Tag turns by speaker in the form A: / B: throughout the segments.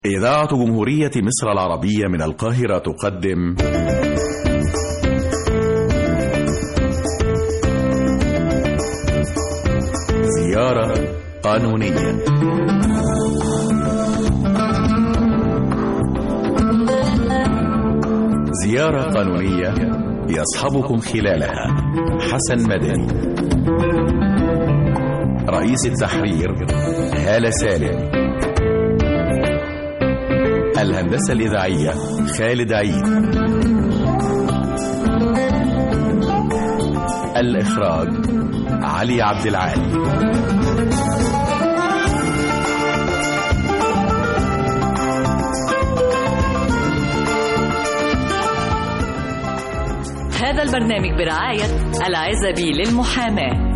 A: إذاعة جمهورية مصر العربية من القاهرة تقدم زيارة قانونية زيارة قانونية يصحبكم خلالها حسن مدني رئيس التحرير هالة سالم الهندسة الإذاعية خالد عيد الإخراج علي عبد العال
B: هذا البرنامج برعاية العزبي للمحاماة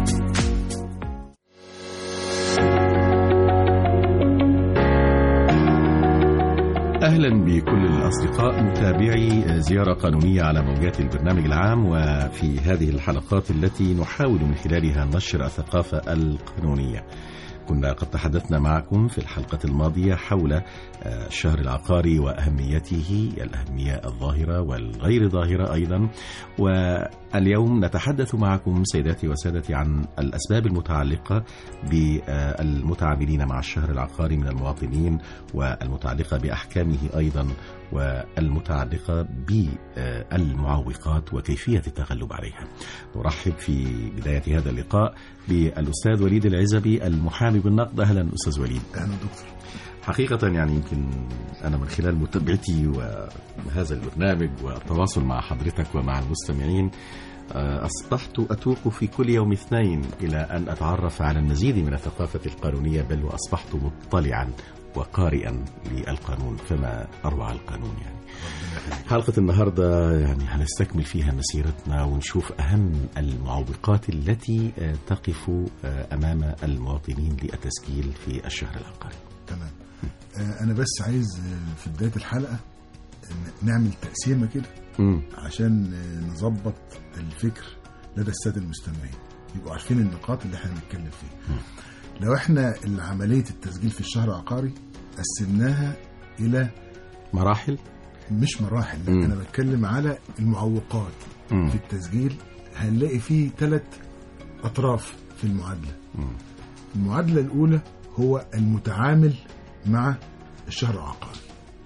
C: أهلا بكل الأصدقاء متابعي زيارة قانونية على موجات البرنامج العام وفي هذه الحلقات التي نحاول من خلالها نشر الثقافة القانونية كنا قد تحدثنا معكم في الحلقة الماضية حول الشهر العقاري وأهميته الأهمية الظاهرة والغير ظاهرة أيضا واليوم نتحدث معكم سيداتي وسادتي عن الأسباب المتعلقة بالمتعاملين مع الشهر العقاري من المواطنين والمتعلقة بأحكامه أيضا والمتعلقة بالمعوقات وكيفية التغلب عليها نرحب في بداية هذا اللقاء بالأستاذ وليد العزبي المحامي بالنقد أهلا أستاذ وليد
D: أهلا دكتور
C: حقيقة يعني يمكن أنا من خلال متابعتي وهذا البرنامج والتواصل مع حضرتك ومع المستمعين أصبحت أتوق في كل يوم اثنين إلى أن أتعرف على المزيد من الثقافة القانونية بل وأصبحت مطلعا وقارئا للقانون فما أروع القانون يعني حلقة النهاردة يعني هنستكمل فيها مسيرتنا ونشوف أهم المعوقات التي تقف أمام المواطنين للتسجيل في الشهر العقاري
D: تمام أنا بس عايز في بداية الحلقة نعمل تقسيمة كده
C: مم.
D: عشان نظبط الفكر لدى السادة المستمعين يبقوا عارفين النقاط اللي احنا بنتكلم فيها لو احنا عملية التسجيل في الشهر العقاري قسمناها إلى
C: مراحل
D: مش مراحل لا
C: مم.
D: أنا بتكلم على المعوقات
C: مم.
D: في التسجيل هنلاقي فيه ثلاث أطراف في المعادلة
C: مم.
D: المعادلة الأولى هو المتعامل مع الشهر العقاري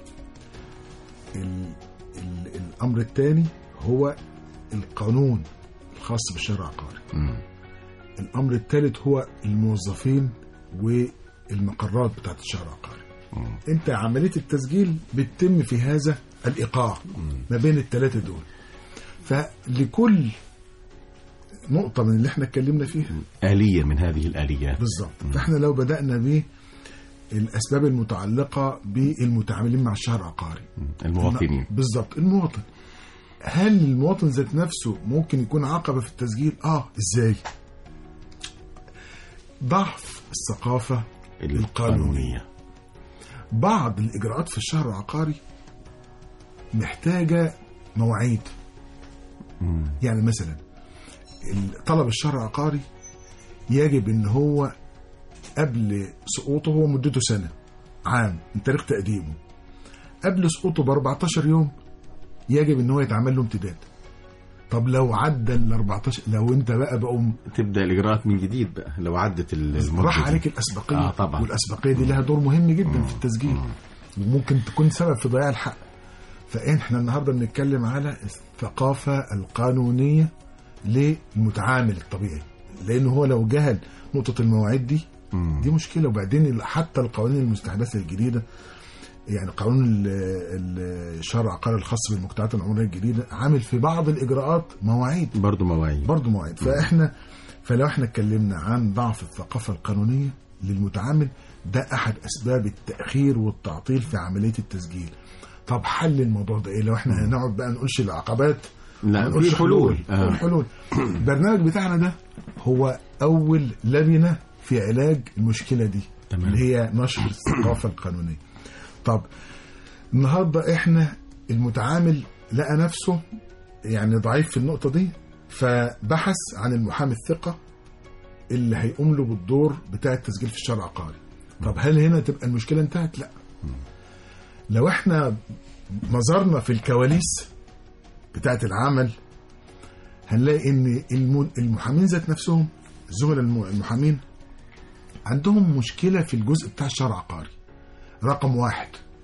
D: ال ال الأمر الثاني هو القانون الخاص بالشهر العقاري
C: مم.
D: الأمر الثالث هو الموظفين والمقرات بتاعت الشهر العقاري
C: مم.
D: انت عملية التسجيل بتتم في هذا الإيقاع ما بين الثلاثة دول فلكل نقطة من اللي احنا اتكلمنا فيها
C: آلية من هذه الآليات
D: بالظبط فاحنا لو بدأنا ب الأسباب المتعلقة بالمتعاملين مع الشهر العقاري
C: المواطنين
D: بالظبط المواطن هل المواطن ذات نفسه ممكن يكون عقبة في التسجيل؟ اه ازاي؟ ضعف الثقافة
C: القانونية
D: بعض الإجراءات في الشهر العقاري محتاجة مواعيد
C: مم.
D: يعني مثلا ال- طلب الشهر العقاري يجب ان هو قبل سقوطه هو مدته سنة عام من تاريخ تقديمه قبل سقوطه ب 14 يوم يجب ان هو يتعمل له امتداد طب لو عدى ال 14 لو انت بقى بقوم
C: تبدأ الإجراءات من جديد بقى لو عدت المدة
D: راح
C: دي.
D: عليك الاسبقيه
C: آه، طبعا.
D: والاسبقيه دي لها دور مهم جدا في التسجيل وممكن تكون سبب في ضياع الحق فاحنا النهارده بنتكلم على الثقافه القانونيه للمتعامل الطبيعي لان هو لو جهل نقطه المواعيد دي
C: مم.
D: دي مشكله وبعدين حتى القوانين المستحدثه الجديده يعني قانون ال- ال- الشهر العقاري الخاص بالمجتمعات العمريه الجديده عامل في بعض الاجراءات مواعيد
C: برضو مواعيد
D: برضه مواعيد فاحنا فلو احنا اتكلمنا عن ضعف الثقافه القانونيه للمتعامل ده احد اسباب التاخير والتعطيل في عمليه التسجيل طب حل الموضوع ده ايه لو احنا هنقعد بقى نقولش العقبات
C: لا
D: ما نقولش
C: في حلول آه.
D: الحلول البرنامج بتاعنا ده هو اول لبنه في علاج المشكله دي
C: تمام.
D: اللي هي نشر الثقافه القانونيه طب النهارده احنا المتعامل لقى نفسه يعني ضعيف في النقطه دي فبحث عن المحامي الثقه اللي هيقوم له بالدور بتاع التسجيل في الشرع العقاري طب هل هنا تبقى المشكله انتهت لا لو احنا نظرنا في الكواليس بتاعت العمل هنلاقي ان الم- المحامين ذات نفسهم الزملاء الم- المحامين عندهم مشكلة في الجزء بتاع الشرع العقاري رقم واحد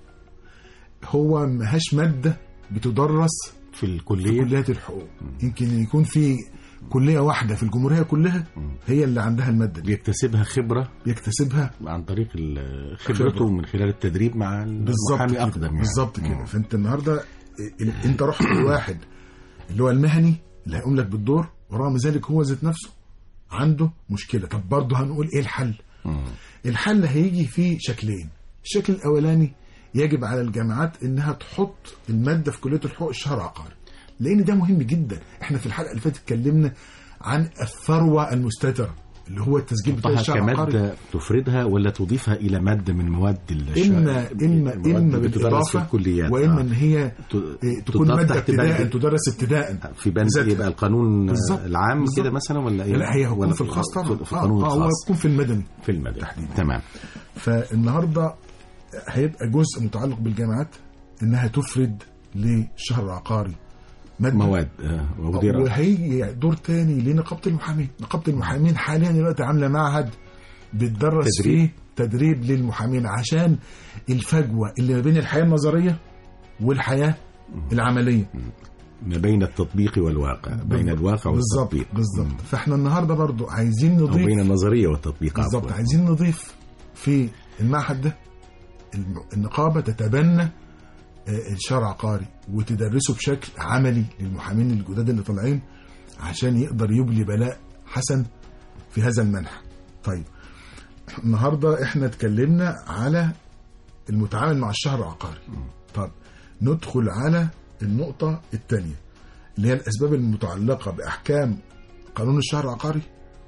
D: هو مهاش مادة بتدرس
C: في
D: في
C: الكليه
D: كليات الحقوق يمكن يكون في كلية واحدة في الجمهورية كلها هي اللي عندها المادة دي
C: بيكتسبها خبره
D: بيكتسبها
C: عن طريق ال- خبرته
D: خبرة.
C: من خلال التدريب مع
D: بالظبط
C: المحامي
D: كده.
C: اقدم يعني
D: بالظبط كده
C: مم.
D: فانت النهارده ال- انت رحت لواحد اللي هو المهني اللي هيقوم لك بالدور ورغم ذلك هو ذات نفسه عنده مشكله طب برضه هنقول ايه الحل
C: مم.
D: الحل هيجي فيه شكلين الشكل الاولاني يجب على الجامعات انها تحط الماده في كليه الحقوق الشهر عقاري لان ده مهم جدا احنا في الحلقه اللي فاتت اتكلمنا عن الثروه المستتره اللي هو التسجيل بتاع
C: تحطها
D: الشهر العقاري
C: كماده تفردها ولا تضيفها الى ماده من مواد الش...
D: اما اما
C: المواد
D: اما
C: اللي بتدرس في
D: بالاضافه
C: الكليات
D: واما
C: آه.
D: ان هي
C: ت-
D: إيه، تكون
C: تضاف
D: ماده
C: تحت
D: ابتداء
C: بند-
D: تدرس ابتداء
C: في بند
D: ذاتها.
C: يبقى القانون
D: بالظبط.
C: العام
D: بالظبط.
C: كده مثلا ولا ايه؟
D: لا هي هتكون
C: ولا
D: في الخاص طبعا
C: في في القانون
D: آه، آه، هو
C: الخاص
D: هتكون في المدني
C: في المدني
D: تحديدا.
C: تمام
D: فالنهارده هيبقى جزء متعلق بالجامعات انها تفرد للشهر العقاري مادة
C: مواد آه، ودراسة
D: وهيجي دور تاني لنقابه المحامين نقابه المحامين حاليا دلوقتي عامله معهد بتدرس
C: تدريب.
D: فيه تدريب للمحامين عشان الفجوه اللي ما بين الحياه النظريه والحياه العمليه
C: ما بين التطبيق والواقع بين الواقع
D: بالظبط
C: والتطبيق
D: بالظبط فاحنا النهارده برضو عايزين
C: او بين
D: نضيف
C: النظريه والتطبيق
D: بالظبط
C: عفواً.
D: عايزين نضيف في المعهد ده الم- النقابه تتبنى آه، الشرع العقاري وتدرسه بشكل عملي للمحامين الجداد اللي طالعين عشان يقدر يبلي بلاء حسن في هذا المنح طيب النهارده احنا اتكلمنا على المتعامل مع الشهر العقاري طب ندخل على النقطة الثانية اللي هي الأسباب المتعلقة بأحكام قانون الشهر العقاري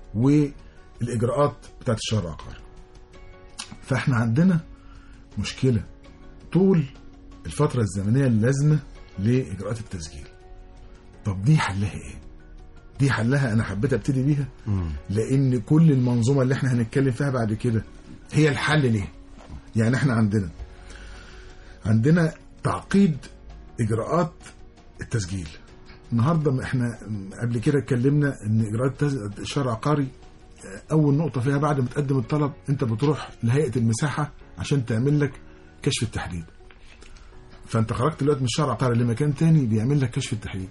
D: والإجراءات بتاعت الشهر العقاري فاحنا عندنا مشكلة طول الفترة الزمنية اللازمة لإجراءات التسجيل طب دي حلها إيه؟ دي حلها أنا حبيت أبتدي بيها
C: مم.
D: لان كل المنظومه اللي احنا هنتكلم فيها بعد كده هي الحل ليه يعني احنا عندنا عندنا تعقيد اجراءات التسجيل النهارده ما احنا قبل كده اتكلمنا ان اجراءات التز- الشهر العقاري آه، اول نقطه فيها بعد ما تقدم الطلب انت بتروح لهيئه المساحه عشان تعمل لك كشف التحديد فانت خرجت دلوقتي من الشهر العقاري لمكان تاني بيعمل لك كشف التحديد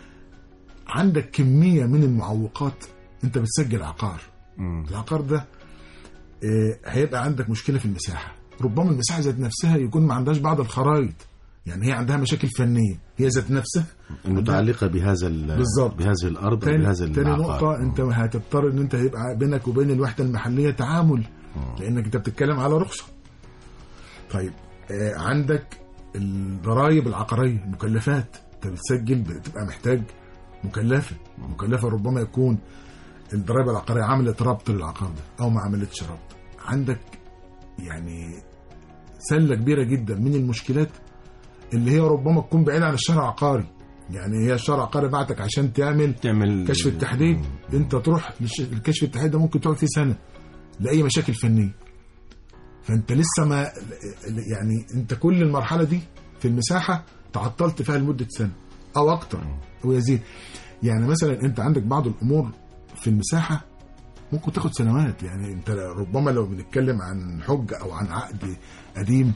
D: عندك كميه من المعوقات انت بتسجل عقار
C: مم.
D: العقار ده آه، هيبقى عندك مشكله في المساحه ربما المساحه ذات نفسها يكون ما عندهاش بعض الخرائط يعني هي عندها مشاكل فنيه هي ذات نفسها
C: المتعلقه بهذا ال-
D: بالظبط.
C: بهذه الارض
D: تاني,
C: بهذا
D: تاني
C: العقار.
D: نقطه انت هتضطر ان انت هيبقى بينك وبين الوحده المحليه تعامل لانك انت بتتكلم على رخصه طيب آه عندك الضرائب العقاريه المكلفات انت بتسجل بتبقى محتاج مكلفه مكلفه ربما يكون الضرائب العقاريه عملت ربط للعقار ده او ما عملتش ربط عندك يعني سله كبيره جدا من المشكلات اللي هي ربما تكون بعيده عن الشرع العقاري يعني هي الشرع العقاري بعتك عشان تعمل
C: تعمل
D: كشف التحديد انت تروح للش- الكشف التحديد ده ممكن تقعد فيه سنه لاي مشاكل فنيه فانت لسه ما يعني انت كل المرحله دي في المساحه تعطلت فيها لمده سنه او اكتر ويزيد يعني مثلا انت عندك بعض الامور في المساحه ممكن تاخد سنوات يعني انت ربما لو بنتكلم عن حجه او عن عقد قديم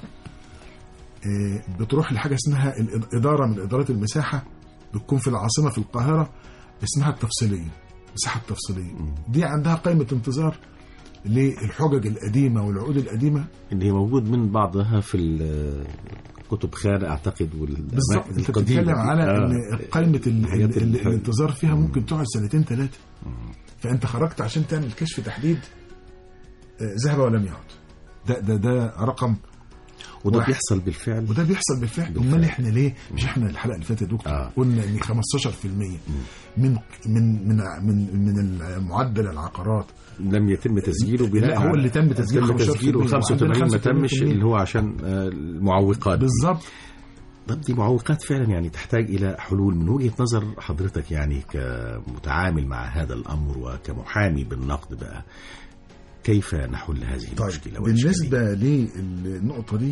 D: اه، بتروح لحاجه اسمها الاداره من ادارات المساحه بتكون في العاصمه في القاهره اسمها التفصيليه المساحه التفصيليه دي عندها قائمه انتظار للحجج القديمه والعقود القديمه
C: اللي هي موجود من بعضها في ال- كتب خانة اعتقد
D: بالظبط
C: والاماكن
D: انت
C: القديمة
D: بتتكلم
C: دي.
D: على
C: آه.
D: ان قائمه ال-
C: الحاجات
D: ال- ال-
C: الح-
D: الانتظار فيها ممكن تقعد سنتين ثلاثه فانت خرجت عشان تعمل كشف تحديد آه، ذهب ولم يعد ده ده ده رقم
C: وده
D: واحد.
C: بيحصل بالفعل
D: وده بيحصل بالفعل
C: بالفعل.
D: امال احنا ليه مش احنا الحلقه اللي فاتت يا دكتور
C: آه.
D: قلنا ان 15% من من من من من معدل العقارات
C: لم يتم تسجيله بناء
D: لا، هو
C: على-
D: اللي تم تسجيله
C: تم
D: 15%
C: تسجيله 85 ما
D: وعندنا
C: تمش
D: 85%
C: اللي هو عشان آه، المعوقات دي.
D: بالظبط
C: طب دي معوقات فعلا يعني تحتاج الى حلول من وجهه نظر حضرتك يعني كمتعامل مع هذا الامر وكمحامي بالنقد بقى كيف نحل هذه
D: طيب
C: المشكله والإشكالية؟
D: بالنسبه للنقطه دي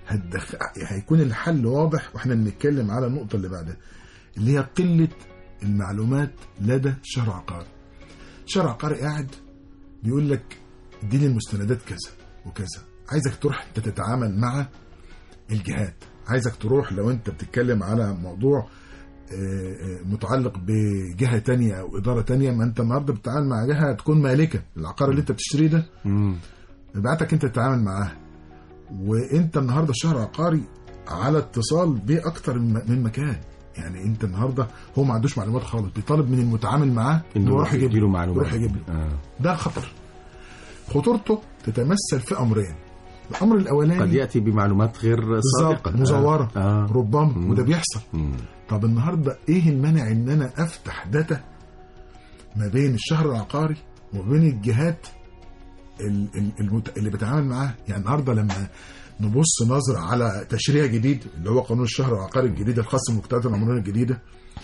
D: هتدخ... هيكون الحل واضح واحنا بنتكلم على النقطه اللي بعدها اللي هي قله المعلومات لدى الشهر العقاري الشهر العقاري قاعد بيقول لك اديني المستندات كذا وكذا عايزك تروح انت تتعامل مع الجهات عايزك تروح لو انت بتتكلم على موضوع آه، آه، متعلق بجهه تانية او اداره تانية ما انت النهارده بتتعامل مع جهه تكون مالكه العقار اللي انت بتشتريه ده
C: مم.
D: ببعتك انت تتعامل معاها وانت النهارده الشهر العقاري على اتصال باكتر من من مكان يعني انت النهارده هو ما عندوش معلومات خالص بيطالب من المتعامل معاه
C: انه
D: يروح يجيب
C: يديله
D: له
C: معلومات
D: يروح يجيب له
C: آه.
D: ده خطر خطورته تتمثل في امرين الامر الاولاني
C: قد ياتي بمعلومات غير
D: بالظبط
C: صادقه
D: مزوره
C: آه. آه.
D: ربما
C: مم.
D: وده بيحصل
C: مم.
D: طب النهارده ايه المانع ان انا افتح داتا ما بين الشهر العقاري وبين الجهات ال- ال- المت... اللي بتعامل معاه يعني النهارده لما نبص نظرة على تشريع جديد اللي هو قانون الشهر العقاري الجديد الخاص بالمجتمعات العمرانية الجديدة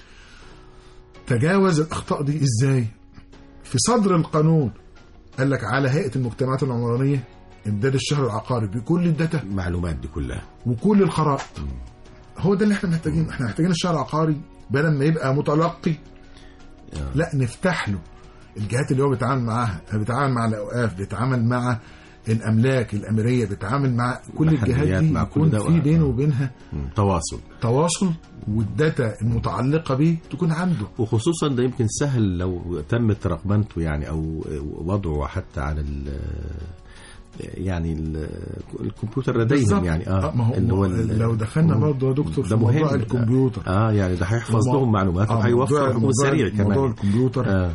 D: تجاوز الأخطاء دي إزاي؟ في صدر القانون قال لك على هيئة المجتمعات العمرانية إمداد الشهر العقاري بكل الداتا
C: المعلومات دي كلها
D: وكل الخرائط هو ده اللي احنا محتاجينه احنا محتاجين الشهر العقاري بدل ما يبقى متلقي لا نفتح له الجهات اللي هو بيتعامل معاها بيتعامل مع الاوقاف بيتعامل مع الاملاك الاميريه بيتعامل مع كل الجهات
C: محليات
D: دي
C: مع كل
D: يكون
C: ده
D: في
C: و-
D: بينه وبينها
C: مم. تواصل
D: تواصل والداتا المتعلقه بيه تكون عنده
C: وخصوصا ده يمكن سهل لو تمت رقمنته يعني او وضعه حتى على ال يعني ال- الكمبيوتر لديهم
D: بالظبط.
C: يعني اه
D: ما هو
C: اللي هو ال-
D: لو دخلنا
C: مم.
D: برضه يا دكتور في
C: ده
D: موضوع
C: مهم.
D: الكمبيوتر
C: اه يعني ده هيحفظ
D: ومو-
C: لهم معلومات
D: آه،
C: وهيوفر
D: موضوع-
C: حكم
D: موضوع-
C: سريع
D: موضوع
C: كمان
D: الكمبيوتر
C: آه.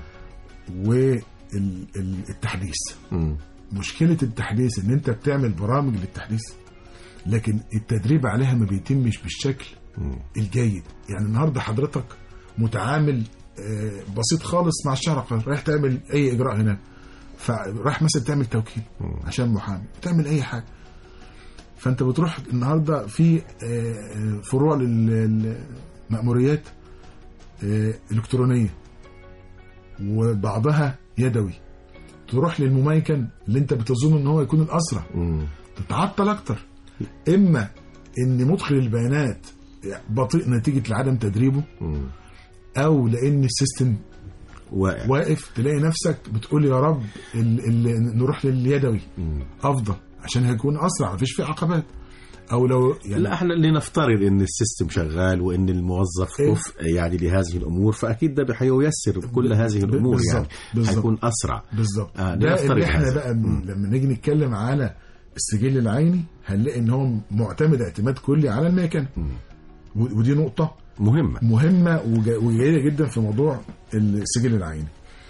D: والتحديث
C: مم.
D: مشكلة التحديث ان انت بتعمل برامج للتحديث لكن التدريب عليها ما بيتمش بالشكل
C: مم.
D: الجيد يعني النهاردة حضرتك متعامل آه، بسيط خالص مع الشهر العقاري رايح تعمل اي اجراء هناك فرايح مثلا تعمل توكيل عشان محامي تعمل اي حاجة فانت بتروح النهاردة في آه، آه، فروع للمأموريات آه، الكترونية وبعضها يدوي تروح للمميكن اللي انت بتظن ان هو يكون الاسرع
C: مم.
D: تتعطل اكتر اما ان مدخل البيانات بطيء نتيجه لعدم تدريبه
C: مم.
D: او لان السيستم
C: واقع
D: واقف تلاقي نفسك بتقول يا رب ال ال نروح لليدوي
C: مم.
D: افضل عشان هيكون اسرع مفيش فيه عقبات او لو يعني
C: لا احنا لنفترض ان السيستم شغال وان الموظف
D: إيه؟
C: كفء يعني لهذه الامور فاكيد ده هييسر كل هذه الامور
D: بالظبط،
C: يعني
D: بالظبط.
C: هيكون اسرع
D: بالظبط
C: آه،
D: ده
C: لنفترض
D: اللي احنا
C: هذا.
D: بقى
C: مم.
D: لما نيجي نتكلم على السجل العيني هنلاقي ان هو معتمد اعتماد كلي على الميكان
C: مم.
D: و- ودي نقطه
C: مهمه
D: مهمه وجا- وجيده جدا في موضوع السجل العيني.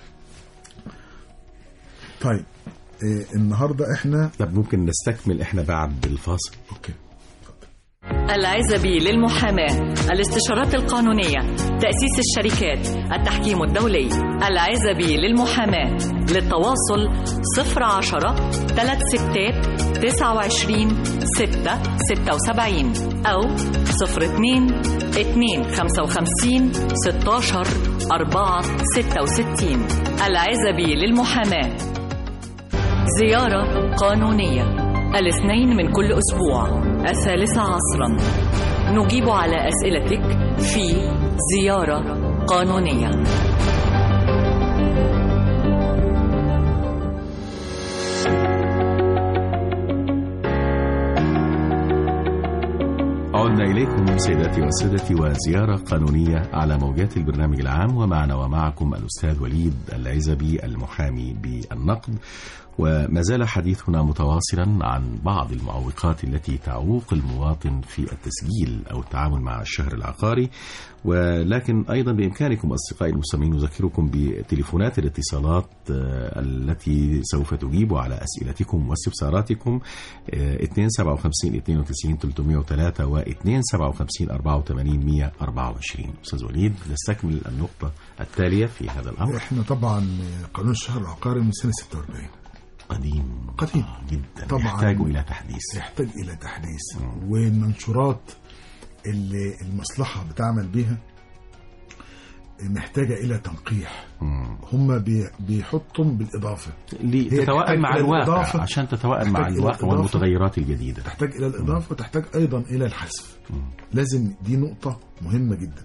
D: طيب إيه النهارده احنا
C: طب ممكن نستكمل احنا بعد الفاصل
D: اوكي
B: العزبي للمحاماة الاستشارات القانونية تأسيس الشركات التحكيم الدولي العزبي للمحاماة للتواصل 010 3 ستات 29 6 76 أو 02 2 55 16 4 66 العزبي للمحاماة زيارة قانونية الاثنين من كل أسبوع الثالثة عصرا نجيب على أسئلتك في زيارة قانونية
C: عدنا إليكم سيداتي وسادتي وزيارة قانونية على موجات البرنامج العام ومعنا ومعكم الأستاذ وليد العزبي المحامي بالنقد وما زال حديثنا متواصلا عن بعض المعوقات التي تعوق المواطن في التسجيل أو التعامل مع الشهر العقاري ولكن أيضا بإمكانكم أصدقائي المستمعين نذكركم بتليفونات الاتصالات آه، التي سوف تجيب على أسئلتكم واستفساراتكم 257 92 303 و 257 84 124 أستاذ وليد نستكمل النقطة التالية في هذا الأمر
D: احنا طبعا قانون الشهر العقاري من سنه 46
C: قديم
D: قديم.
C: آه، جدا
D: طبعاً.
C: يحتاج إلى تحديث
D: يحتاج الى تحديث والمنشورات اللي المصلحه بتعمل بيها محتاجه الى تنقيح
C: مم.
D: هم بي- بيحطهم بالاضافه هي تحتاج
C: لتتوائم مع
D: إلى
C: الواقع
D: الإضافة.
C: عشان تتوائم مع
D: تحتاج إلى
C: الواقع
D: الإضافة.
C: والمتغيرات الجديدة
D: تحتاج الى الاضافه وتحتاج ايضا الى الحذف لازم دي نقطه مهمه جدا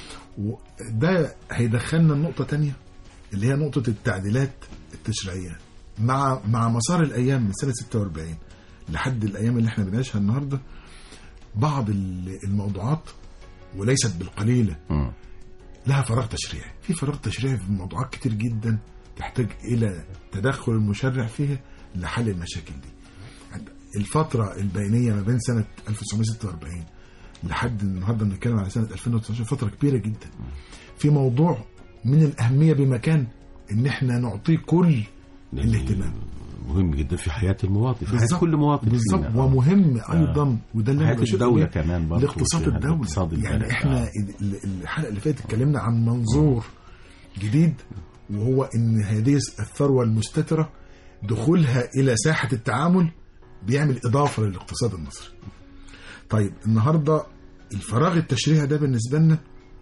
D: وده هيدخلنا لنقطه تانية اللي هي نقطه التعديلات التشريعيه مع مع مسار الايام من سنه 46 لحد الايام اللي احنا بنعيشها النهارده بعض ال- الموضوعات وليست بالقليله
C: مم.
D: لها فراغ تشريعي في فراغ تشريعي في موضوعات كتير جدا تحتاج الى تدخل المشرع فيها لحل المشاكل دي الفترة البينية ما بين سنة 1946 لحد النهارده بنتكلم على سنة 2019 فترة كبيرة جدا في موضوع من الأهمية بمكان إن إحنا نعطيه كل
C: لأن
D: الاهتمام
C: مهم جدا في حياة المواطن في حياة
D: بالظبط.
C: كل مواطن
D: بالظبط
C: فينا.
D: ومهم أيضا وده اللي أنا
C: حياة
D: بشوف
C: الدولة
D: إيه؟
C: كمان برضه
D: لاقتصاد
C: في
D: الدولة
C: اقتصاد البلد.
D: يعني احنا
C: آه.
D: ال- الحلقة اللي فاتت اتكلمنا عن منظور جديد وهو ان هذه الثروة المستترة دخولها الى ساحة التعامل بيعمل اضافة للاقتصاد المصري طيب النهاردة الفراغ التشريعي ده بالنسبة لنا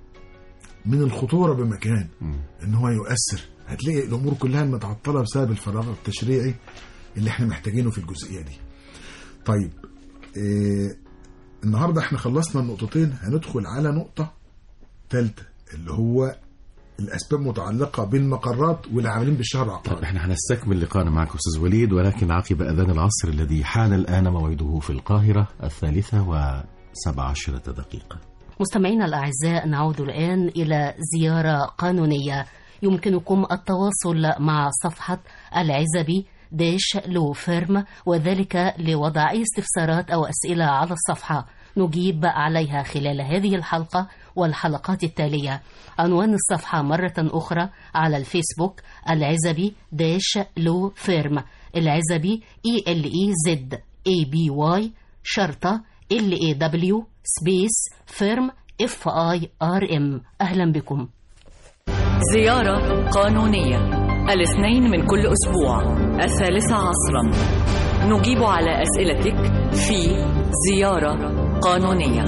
D: من الخطورة بمكان ان هو يؤثر هتلاقي الامور كلها متعطلة بسبب الفراغ التشريعي اللي احنا محتاجينه في الجزئية دي طيب إيه النهارده احنا خلصنا النقطتين هندخل على نقطة ثالثة اللي هو الأسباب متعلقة بالمقرات والعاملين بالشهر
C: طيب
D: العقاري
C: احنا هنستكمل لقاءنا معك استاذ وليد ولكن عقب اذان العصر الذي حان الان موعده في القاهره الثالثه وسبع عشرة دقيقه.
E: مستمعينا الأعزاء نعود الآن إلى زيارة قانونية يمكنكم التواصل مع صفحة العزبي داش لو فيرم وذلك لوضع أي استفسارات أو أسئلة على الصفحة نجيب عليها خلال هذه الحلقة والحلقات التالية عنوان الصفحة مرة أخرى على الفيسبوك العزبي داش لو فيرم العزبي E L E Z A B Y شرطة L A W سبيس فيرم F I R M أهلا بكم
B: زيارة قانونية الاثنين من كل أسبوع الثالثة عصرا نجيب على أسئلتك في زيارة قانونية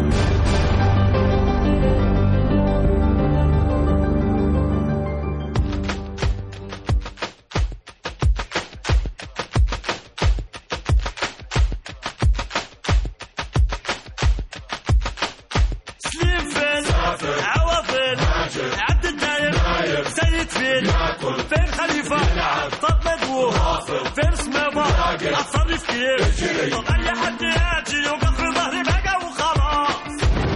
F: سليم فين عوضين عبد الدايم سيد فين فين خليفة طب مدبوح فين سمامة أتصرف كيف طب أي حد يجي يوقف في ظهري بقى وخلاص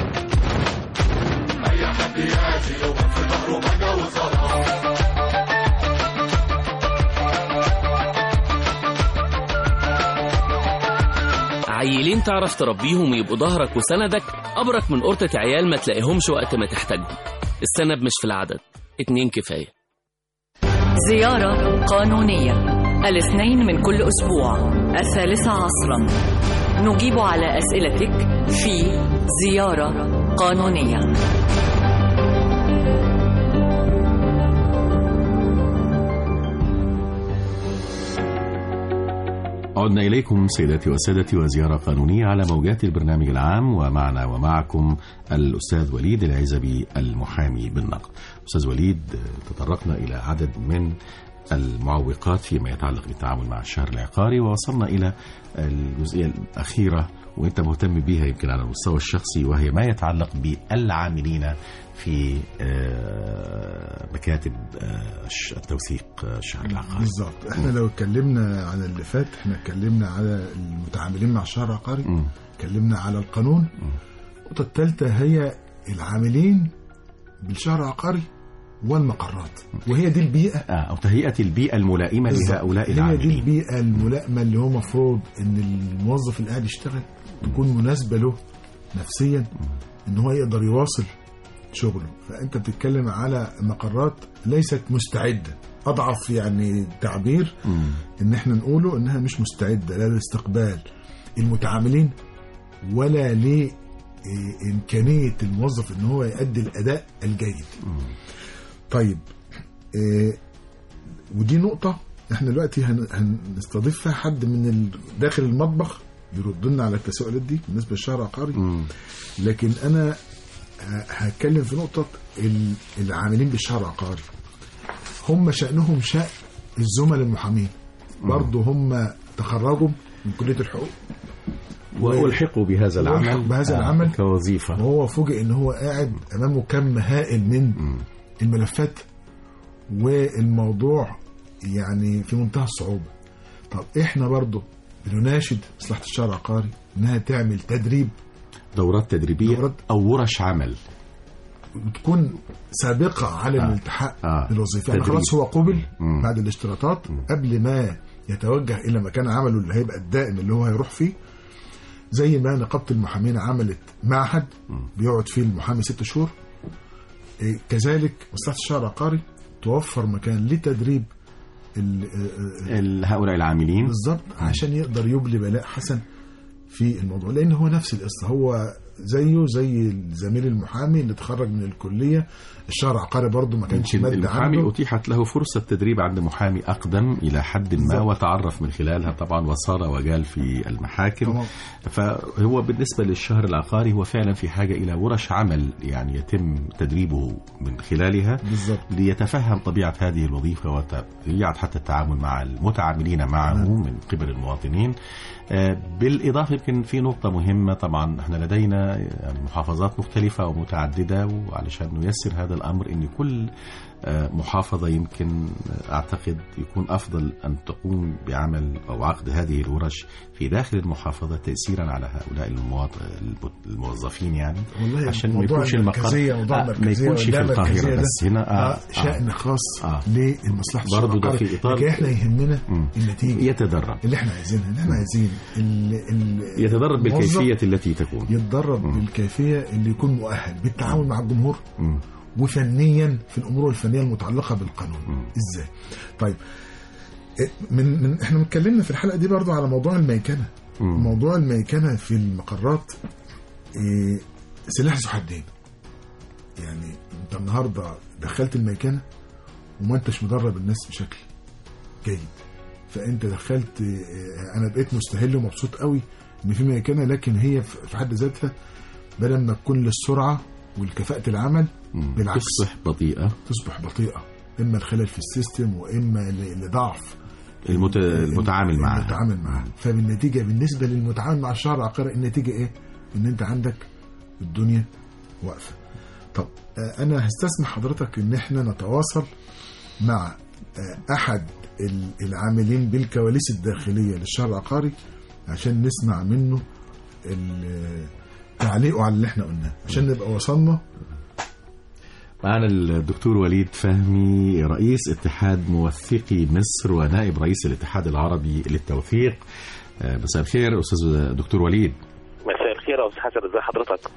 G: عيلين تعرف تربيهم ويبقوا ظهرك وسندك أبرك من قرطة عيال ما تلاقيهمش وقت ما تحتاجهم السند مش في العدد اتنين كفاية
B: زيارة قانونية الاثنين من كل أسبوع الثالثة عصرا نجيب على أسئلتك في زيارة قانونية
C: عدنا إليكم سيداتي وسادتي وزيارة قانونية على موجات البرنامج العام ومعنا ومعكم الأستاذ وليد العزبي المحامي بالنقد أستاذ وليد تطرقنا إلى عدد من المعوقات فيما يتعلق بالتعامل مع الشهر العقاري ووصلنا إلى الجزئية الأخيرة وأنت مهتم بها يمكن على المستوى الشخصي وهي ما يتعلق بالعاملين في آه، مكاتب آه، التوثيق آه، الشهر العقاري
D: بالظبط احنا لو اتكلمنا على اللي فات احنا اتكلمنا على المتعاملين مع الشهر العقاري
C: مم.
D: اتكلمنا على القانون النقطة الثالثة هي العاملين بالشهر العقاري والمقرات وهي دي البيئة
C: آه، أو تهيئة البيئة الملائمة
D: بالظبط.
C: لهؤلاء
D: هي دي
C: العاملين
D: البيئة الملائمة اللي هو مفروض ان الموظف اللي قاعد يشتغل تكون مناسبة له نفسيا ان هو يقدر يواصل شغله فانت بتتكلم على مقرات ليست مستعدة اضعف يعني تعبير
C: مم.
D: ان احنا نقوله انها مش مستعدة لا لاستقبال المتعاملين ولا لإمكانية الموظف ان هو يؤدي الاداء الجيد طيب آه، ودي نقطة احنا دلوقتي هن- هنستضيف فيها حد من ال- داخل المطبخ يرد لنا على التساؤلات دي بالنسبة للشهر العقاري
C: مم.
D: لكن انا ه- هتكلم في نقطة ال- العاملين بالشهر العقاري هم شأنهم شأن الزملاء المحامين برضه هم تخرجوا من كلية الحقوق
C: والحقوا بهذا العمل
D: والحق بهذا العمل.
C: كوظيفة
D: وهو فوجئ ان هو قاعد امامه كم هائل من الملفات والموضوع يعني في منتهى الصعوبة طب احنا برضه بنناشد مصلحة الشهر العقاري انها تعمل تدريب
C: دورات تدريبية
D: دورات-
C: أو ورش عمل
D: بتكون سابقة على
C: آه.
D: الالتحاق
C: آه.
D: بالوظيفة يعني
C: تدريب.
D: خلاص هو قبل
C: مم.
D: بعد الاشتراطات قبل ما يتوجه إلى مكان عمله اللي هيبقى الدائم اللي هو هيروح فيه زي ما نقابة المحامين عملت معهد بيقعد فيه المحامي ست شهور إيه، كذلك مصلحة الشهر العقاري توفر مكان لتدريب ال- آه، آه،
C: ال- هؤلاء العاملين
D: بالظبط عشان يقدر يبلي بلاء حسن في الموضوع لان هو نفس القصه هو زيه زي الزميل المحامي اللي اتخرج من الكليه الشهر العقاري برضه ما كانش
C: يمكن
D: ماده
C: المحامي
D: عنده
C: أتيحت له فرصة تدريب عند محامي أقدم إلى حد ما
D: بالظبط.
C: وتعرف من خلالها طبعا وصار وجال في المحاكم
D: تمام.
C: فهو بالنسبة للشهر العقاري هو فعلا في حاجة إلى ورش عمل يعني يتم تدريبه من خلالها
D: بالظبط
C: ليتفهم طبيعة هذه الوظيفة وطبيعة حتى التعامل مع المتعاملين معه من قبل المواطنين آه، بالإضافة يمكن في نقطة مهمة طبعا احنا لدينا يعني محافظات مختلفة ومتعددة وعلشان نيسر هذا الأمر أن كل آه، محافظة يمكن آه، أعتقد يكون أفضل أن تقوم بعمل أو عقد هذه الورش في داخل المحافظة تأثيرا على هؤلاء المواط- الموظفين يعني
D: والله
C: عشان ما
D: موضوع
C: يكونش المقر
D: المركزيه موضوع
C: آه، ما
D: المركزيه
C: يكونش في
D: واللعبة
C: القاهرة
D: المركزية ده،
C: بس هنا آه،
D: آه شأن خاص
C: آه.
D: للمصلحه الشهر
C: برضه ده
D: العقاري
C: في إطار-
D: لكن احنا يهمنا
C: مم.
D: النتيجه
C: يتدرب
D: اللي احنا عايزينها اللي احنا عايزين ال ال
C: يتدرب
D: الموظف
C: بالكيفية التي تكون
D: يتدرب بالكيفيه اللي يكون مؤهل بالتعامل مع الجمهور
C: مم.
D: وفنيا في الامور الفنيه المتعلقه بالقانون ازاي طيب إيه، من, من احنا اتكلمنا في الحلقه دي برضو على موضوع الميكنه
C: مم.
D: موضوع الميكنه في المقرات إيه، سلاح ذو حدين يعني انت النهارده دخلت الميكنه وما انتش مدرب الناس بشكل جيد فانت دخلت إيه، انا بقيت مستهل ومبسوط قوي ان في ميكنه لكن هي في في حد ذاتها بدل ما تكون للسرعه والكفاءه العمل
C: مم.
D: بالعكس.
C: تصبح بطيئة
D: تصبح بطيئه اما الخلل في السيستم واما ل- لضعف
C: المت... المتعامل معها
D: المتعامل معها فبالنتيجه بالنسبه للمتعامل مع الشهر العقاري النتيجه ايه؟ ان انت عندك الدنيا واقفه. طب آه، انا هستسمح حضرتك ان احنا نتواصل مع آه، احد ال- العاملين بالكواليس الداخليه للشهر العقاري عشان نسمع منه ال- تعليقه على اللي احنا قلناه عشان نبقى وصلنا
C: معنا الدكتور وليد فهمي رئيس اتحاد موثقي مصر ونائب رئيس الاتحاد العربي للتوثيق آه، مساء الخير استاذ دكتور وليد
H: مساء الخير يا استاذ حسن ازي حضرتك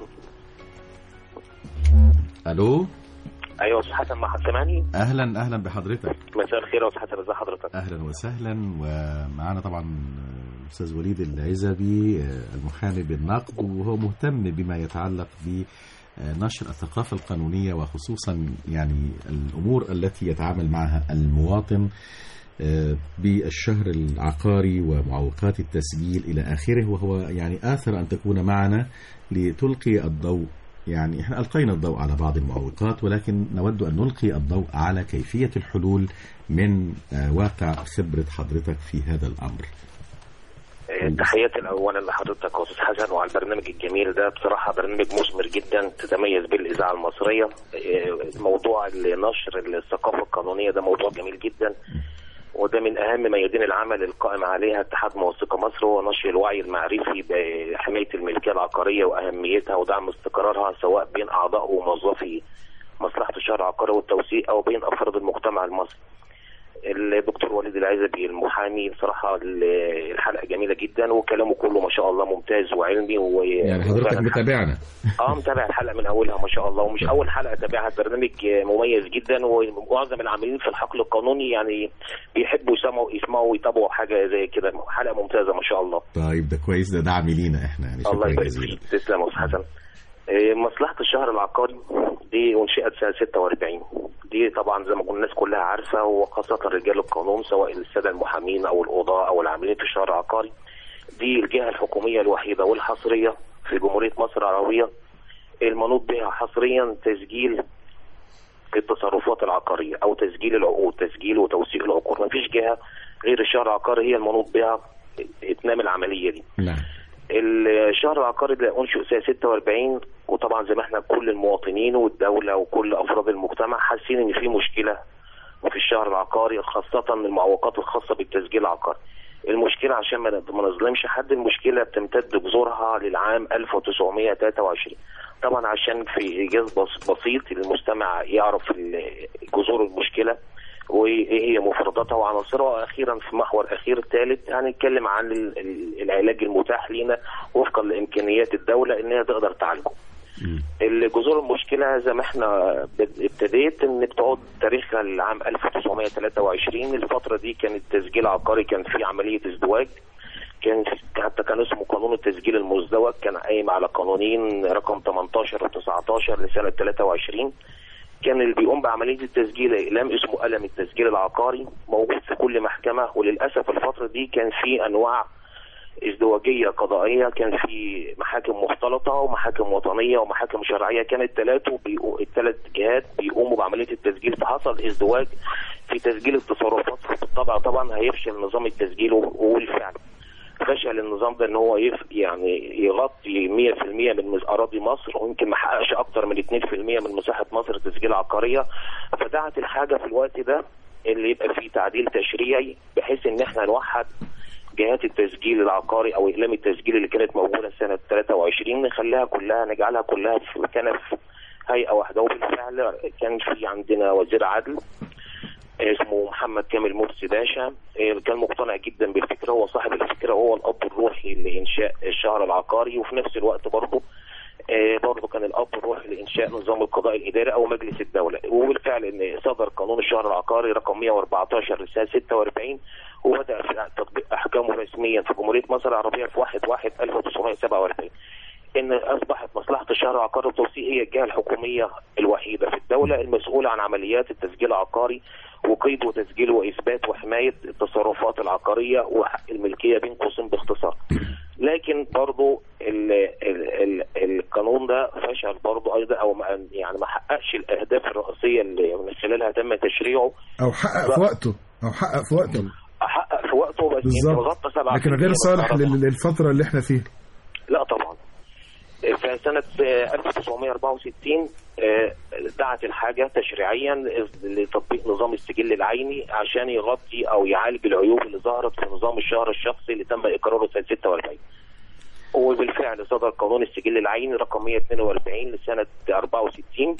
C: الو
H: ايوه يا استاذ حسن ما حد سامعني
C: اهلا اهلا بحضرتك
H: مساء الخير يا استاذ حسن ازي حضرتك
C: اهلا وسهلا ومعنا طبعا الاستاذ وليد العزبي آه، المحامي بالنقد وهو مهتم بما يتعلق بنشر الثقافه القانونيه وخصوصا يعني الامور التي يتعامل معها المواطن آه، بالشهر العقاري ومعوقات التسجيل الى اخره وهو يعني اثر ان تكون معنا لتلقي الضوء يعني احنا القينا الضوء على بعض المعوقات ولكن نود ان نلقي الضوء على كيفيه الحلول من آه، واقع خبره حضرتك في هذا الامر.
H: آه، تحياتي اولا لحضرتك يا استاذ حسن وعلى البرنامج الجميل ده بصراحه برنامج مثمر جدا تتميز به الاذاعه المصريه آه، موضوع نشر الثقافه القانونيه ده موضوع جميل جدا وده من اهم ميادين العمل القائم عليها اتحاد موثقه مصر هو نشر الوعي المعرفي بحمايه الملكيه العقاريه واهميتها ودعم استقرارها سواء بين اعضاء وموظفي مصلحه الشهر العقاري والتوثيق او بين افراد المجتمع المصري. الدكتور وليد العزبي المحامي بصراحه ال- الحلقه جميله جدا وكلامه كله ما شاء الله ممتاز وعلمي و
C: يعني حضرتك
H: وفعلاً
C: متابعنا
H: اه متابع الحلقه من اولها ما شاء الله ومش اول حلقه اتابعها البرنامج مميز جدا ومعظم العاملين في الحقل القانوني يعني بيحبوا يسمعوا يسمعوا ويتابعوا حاجه زي كده حلقه ممتازه ما شاء الله
C: طيب ده كويس ده دعم لينا احنا يعني
H: الله
C: شكرا
H: يبارك
C: جزيلا.
H: فيك تسلم يا استاذ حسن إيه، مصلحة الشهر العقاري دي انشئت سنة 46 دي طبعا زي ما كل الناس كلها عارفة وخاصة رجال القانون سواء السادة المحامين أو القضاة أو العاملين في الشهر العقاري دي الجهة الحكومية الوحيدة والحصرية في جمهورية مصر العربية المنوط بها حصريا تسجيل التصرفات العقاريه او تسجيل العقود تسجيل وتوثيق العقود ما فيش جهه غير الشهر العقاري هي المنوط بها اتمام العمليه دي
C: نعم
H: الشهر العقاري ده انشئ سنه 46 وطبعا زي ما احنا كل المواطنين والدوله وكل افراد المجتمع حاسين ان في مشكله في الشهر العقاري خاصه المعوقات الخاصه بالتسجيل العقاري. المشكله عشان ما ما نظلمش حد المشكله بتمتد جذورها للعام 1923 طبعا عشان في ايجاز بس- بسيط للمستمع يعرف ال- جذور المشكله وايه هي مفرداتها وعناصرها واخيرا في محور اخير ثالث هنتكلم عن ال- ال- العلاج المتاح لينا وفقا لامكانيات الدوله ان هي تقدر تعالجه. الجذور المشكله زي ما احنا بد- ابتديت ان بتعود تاريخها للعام 1923 الفتره دي كان التسجيل العقاري كان في عمليه ازدواج كان حتى كان اسمه قانون التسجيل المزدوج كان قايم على قانونين رقم 18 و 19 لسنه 23 كان اللي بيقوم بعمليه التسجيل اقلام اسمه قلم التسجيل العقاري موجود في كل محكمه وللاسف الفتره دي كان في انواع ازدواجيه قضائيه كان في محاكم مختلطه ومحاكم وطنيه ومحاكم شرعيه كان الثلاثه بيقو... الثلاث جهات بيقوموا بعمليه التسجيل فحصل ازدواج في تسجيل التصرفات بالطبع طبعا هيفشل نظام التسجيل و- والفعل فشل النظام ده ان هو يف يعني يغطي 100% من مز- اراضي مصر ويمكن ما حققش اكتر من 2% من مساحه مصر تسجيل عقاريه فدعت الحاجه في الوقت ده اللي يبقى فيه تعديل تشريعي بحيث ان احنا نوحد جهات التسجيل العقاري او اقلام التسجيل اللي كانت موجوده سنه 23 نخليها كلها نجعلها كلها في مكانها في هيئه واحده وبالفعل كان في عندنا وزير عدل اسمه محمد كامل مرسي باشا إيه، كان مقتنع جدا بالفكره هو صاحب الفكره هو الاب الروحي لانشاء الشهر العقاري وفي نفس الوقت برضه آه، برضه كان الاب الروحي لانشاء نظام القضاء الاداري او مجلس الدوله وبالفعل ان صدر قانون الشهر العقاري رقم 114 لسنه 46 وبدا في تطبيق احكامه رسميا في جمهوريه مصر العربيه في 1 1 1947 ان اصبحت مصلحه الشهر العقاري والتوثيق هي الجهه الحكوميه الوحيده في الدوله المسؤوله عن عمليات التسجيل العقاري وقيد وتسجيل واثبات وحمايه التصرفات العقاريه وحق الملكيه بين قوسين باختصار. لكن برضو ال ال ال القانون ده فشل برضو ايضا او ما يعني ما حققش الاهداف الرئيسيه اللي من خلالها تم تشريعه
D: او حقق في وقته او حقق في وقته
H: حقق في وقته بس
D: بالظبط
H: غطى 7
D: لكن غير صالح لل- للفتره اللي احنا فيها
H: لا طبعا في سنة آه، 1964 آه، دعت الحاجة تشريعيا لتطبيق نظام السجل العيني عشان يغطي أو يعالج العيوب اللي ظهرت في نظام الشهر الشخصي اللي تم إقراره سنة 46 وبالفعل صدر قانون السجل العيني رقم 142 لسنة 64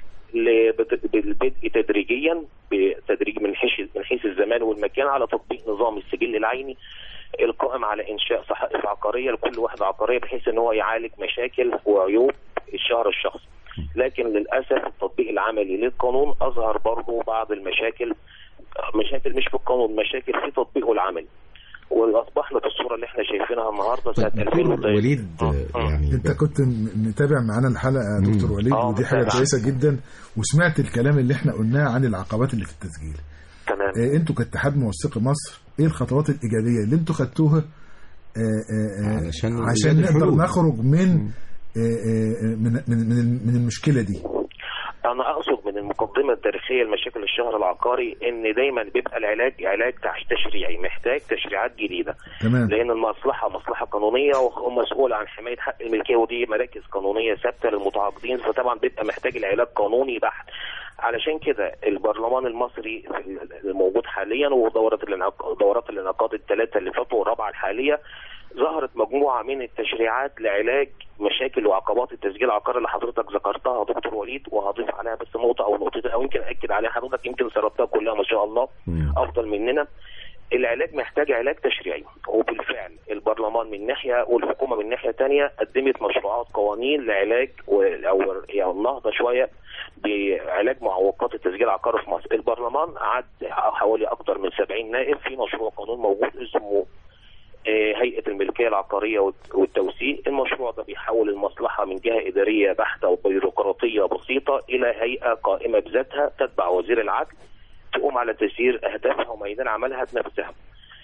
H: لبت- بالبدء تدريجيا بتدريج من حيث من حيث الزمان والمكان على تطبيق نظام السجل العيني القائم على انشاء صحائف عقاريه لكل وحده عقاريه بحيث ان هو يعالج مشاكل وعيوب الشهر الشخصي. لكن للاسف التطبيق العملي للقانون اظهر برضه بعض المشاكل مشاكل مش في القانون مشاكل في تطبيقه العملي. واصبحنا في الصوره اللي احنا شايفينها النهارده سنه
C: دكتور
H: 2000
C: وليد آه، يعني
D: انت كنت م- متابع معانا الحلقه يا دكتور وليد
H: آه،
D: ودي حاجه
H: متابع.
D: كويسه جدا وسمعت الكلام اللي احنا قلناه عن العقبات اللي في التسجيل
H: تمام
D: آه، انتوا كاتحاد موثقي مصر ايه الخطوات الايجابيه اللي انتوا خدتوها آه، آه، آه،
C: علشان
D: عشان
C: إيجاد
D: نقدر
C: الحلول.
D: نخرج من آه، آه، من من من- من المشكله دي
H: انا اقصد من المقدمه التاريخيه لمشاكل الشهر العقاري ان دايما بيبقى العلاج علاج تع- تشريعي محتاج تشريعات جديده
D: تمام
H: لان المصلحه مصلحه قانونيه ومسؤول عن حمايه حق الملكيه ودي مراكز قانونيه ثابته للمتعاقدين فطبعا بيبقى محتاج العلاج قانوني بحت علشان كده البرلمان المصري الموجود حاليا ودورات الانعق- دورات الانعقاد الثلاثه اللي فاتوا والرابعه الحاليه ظهرت مجموعه من التشريعات لعلاج مشاكل وعقبات التسجيل العقاري اللي حضرتك ذكرتها يا دكتور وليد وهضيف عليها بس نقطه او نقطتين او يمكن اكد عليها حضرتك يمكن سردتها كلها ما شاء الله
C: مم.
H: افضل مننا العلاج محتاج علاج تشريعي وبالفعل البرلمان من ناحيه والحكومه من ناحيه تانية قدمت مشروعات قوانين لعلاج و- او يعني النهضه شويه بعلاج معوقات التسجيل العقاري في مصر البرلمان قعد حوالي اكثر من 70 نائب في مشروع قانون موجود اسمه آه، هيئه الملكيه العقاريه والت- والتوثيق المشروع ده بيحول المصلحه من جهه اداريه بحته وبيروقراطيه بسيطه الى هيئه قائمه بذاتها تتبع وزير العدل تقوم على تسيير اهدافها وميدان عملها بنفسها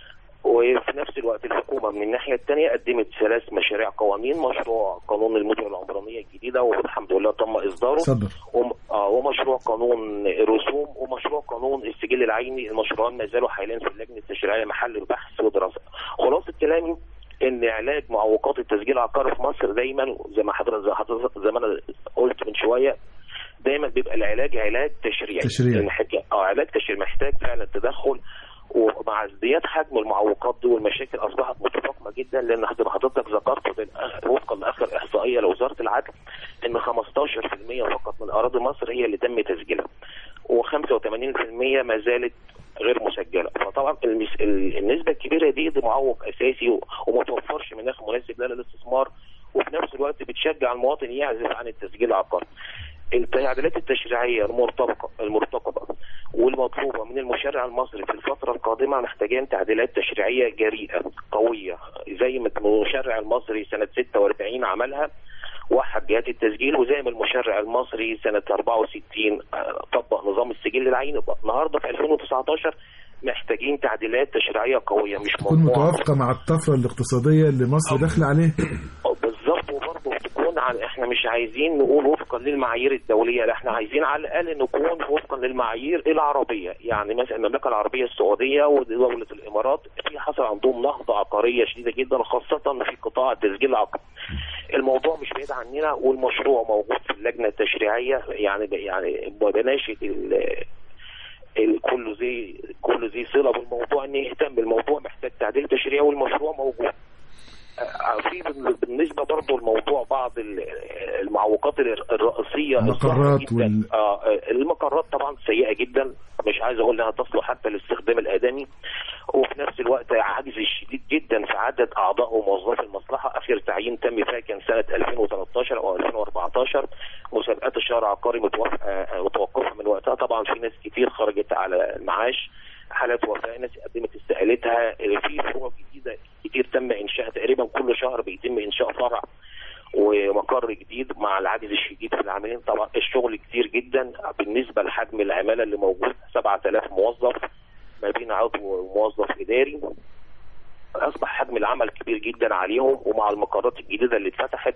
H: وفي نفس الوقت الحكومه من الناحيه الثانيه قدمت ثلاث مشاريع قوانين مشروع قانون المدن العمرانيه الجديده والحمد لله تم اصداره
D: صدر
H: وم- آه، ومشروع قانون رسوم ومشروع قانون السجل العيني المشروعان ما زالوا حاليا في اللجنه التشريعيه محل البحث والدراسه خلاصه كلامي ان علاج معوقات التسجيل العقاري في مصر دايما زي ما حضرتك زي حضرتك زي ما انا قلت من شويه دايما بيبقى العلاج علاج تشريعي
D: تشريعي.
H: محتاج- اه علاج تشريعي محتاج فعلا تدخل ومع ازدياد حجم المعوقات دي والمشاكل اصبحت متفاقمه جدا لان حضرتك حضرتك ذكرت بال- وفقا لاخر احصائيه لوزاره العدل ان 15% فقط من اراضي مصر هي اللي تم تسجيلها و85% ما زالت غير مسجله فطبعا المس... ال- النسبه الكبيره دي دي معوق اساسي و- وما توفرش مناخ مناسب لا للاستثمار وفي نفس الوقت بتشجع المواطن يعزف عن التسجيل العقاري التعديلات التشريعيه المرتبطه المرتقبه والمطلوبه من المشرع المصري في الفتره القادمه محتاجين تعديلات تشريعيه جريئه قويه زي ما المشرع المصري سنه 46 عملها وحد جهات التسجيل وزي ما المشرع المصري سنه 64 آه، طبق نظام السجل العيني النهارده في 2019 محتاجين تعديلات تشريعيه قويه مش
D: تكون
H: مجموعة
D: متوافقه مع الطفره الاقتصاديه اللي مصر داخله عليها
H: بالظبط وبرضه تكون على احنا مش عايزين نقول وفقا للمعايير الدوليه لا احنا عايزين على الاقل نكون وفقا للمعايير العربيه يعني مثلا المملكه العربيه السعوديه ودوله الامارات في حصل عندهم نهضه عقاريه شديده جدا خاصه في قطاع التسجيل العقاري الموضوع مش بعيد عننا والمشروع موجود في اللجنه التشريعيه يعني يعني بناشد ال- الكل زي كل زي صله بالموضوع ان يهتم بالموضوع محتاج تعديل تشريعي والمشروع موجود آه، في بال- بالنسبه برضه لموضوع بعض ال- المعوقات الر- الرئيسيه الظاهرة
D: المقرات
H: جدا
D: وال-
H: آه آه، المقرات طبعا سيئه جدا مش عايز اقول انها تصلح حتى للاستخدام الادمي وفي نفس الوقت عجز شديد جدا في عدد اعضاء وموظفي المصلحه اخر تعيين تم فيها كان سنه 2013 او 2014 مسابقات الشهر العقاري متوقف- آه، متوقفه من وقتها طبعا في ناس كتير خرجت على المعاش حالات وفاه ناس قدمت استقالتها في فروع جديده كتير تم انشاء تقريبا كل شهر بيتم انشاء فرع ومقر جديد مع العجز الشديد في العاملين طبعا الشغل كتير جدا بالنسبه لحجم العماله اللي موجود 7000 موظف ما بين عضو وموظف اداري اصبح حجم العمل كبير جدا عليهم ومع المقرات الجديده اللي اتفتحت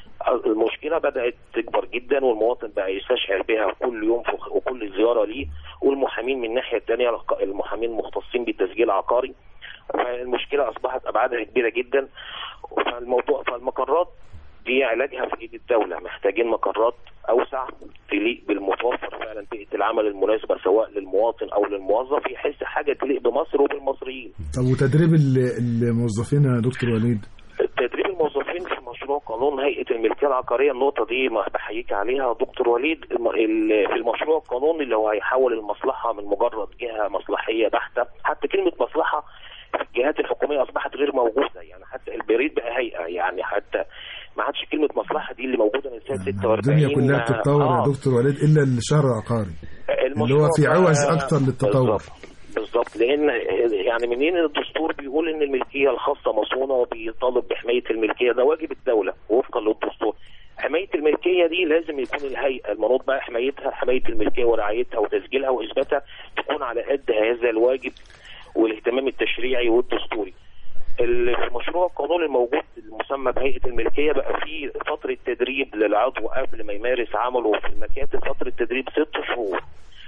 H: المشكله بدات تكبر جدا والمواطن بقى يستشعر بها كل يوم في- وكل زياره ليه والمحامين من الناحيه الثانيه المحامين مختصين بالتسجيل العقاري فالمشكله اصبحت ابعادها كبيره جدا فالموضوع فالمقرات دي علاجها في ايد الدوله محتاجين مقرات اوسع تليق بالمتوفر فعلا بيئه العمل المناسبه سواء للمواطن او للموظف يحس حاجه تليق بمصر وبالمصريين
D: طب وتدريب ال- الموظفين يا دكتور وليد
H: تدريب الموظفين في مشروع قانون هيئه الملكيه العقاريه النقطه دي ما بحييك عليها دكتور وليد الم- ال- في المشروع القانوني اللي هو هيحول المصلحه من مجرد جهه مصلحيه بحته حتى كلمه مصلحه في الجهات الحكوميه اصبحت غير موجوده يعني حتى البريد بقى هيئه يعني حتى ما عادش كلمه مصلحه دي اللي موجوده من سنه 46
D: الدنيا كلها بتتطور
H: آه.
D: يا دكتور وليد الا الشهر العقاري اللي هو
H: المشروع
D: في
H: بقى-
D: عوز اكتر للتطور
H: بالظبط. بالظبط لان يعني منين الدستور بيقول ان الملكيه الخاصه مصونه وبيطالب بحمايه الملكيه ده واجب الدوله وفقا للدستور حمايه الملكيه دي لازم يكون الهيئه المنوط بقى حمايتها حمايه الملكيه ورعايتها وتسجيلها واثباتها تكون على قد هذا الواجب والاهتمام التشريعي والدستوري ال- في مشروع القانون الموجود المسمى بهيئه الملكيه بقى فيه فتره تدريب للعضو قبل ما يمارس عمله في المكاتب فتره تدريب ست شهور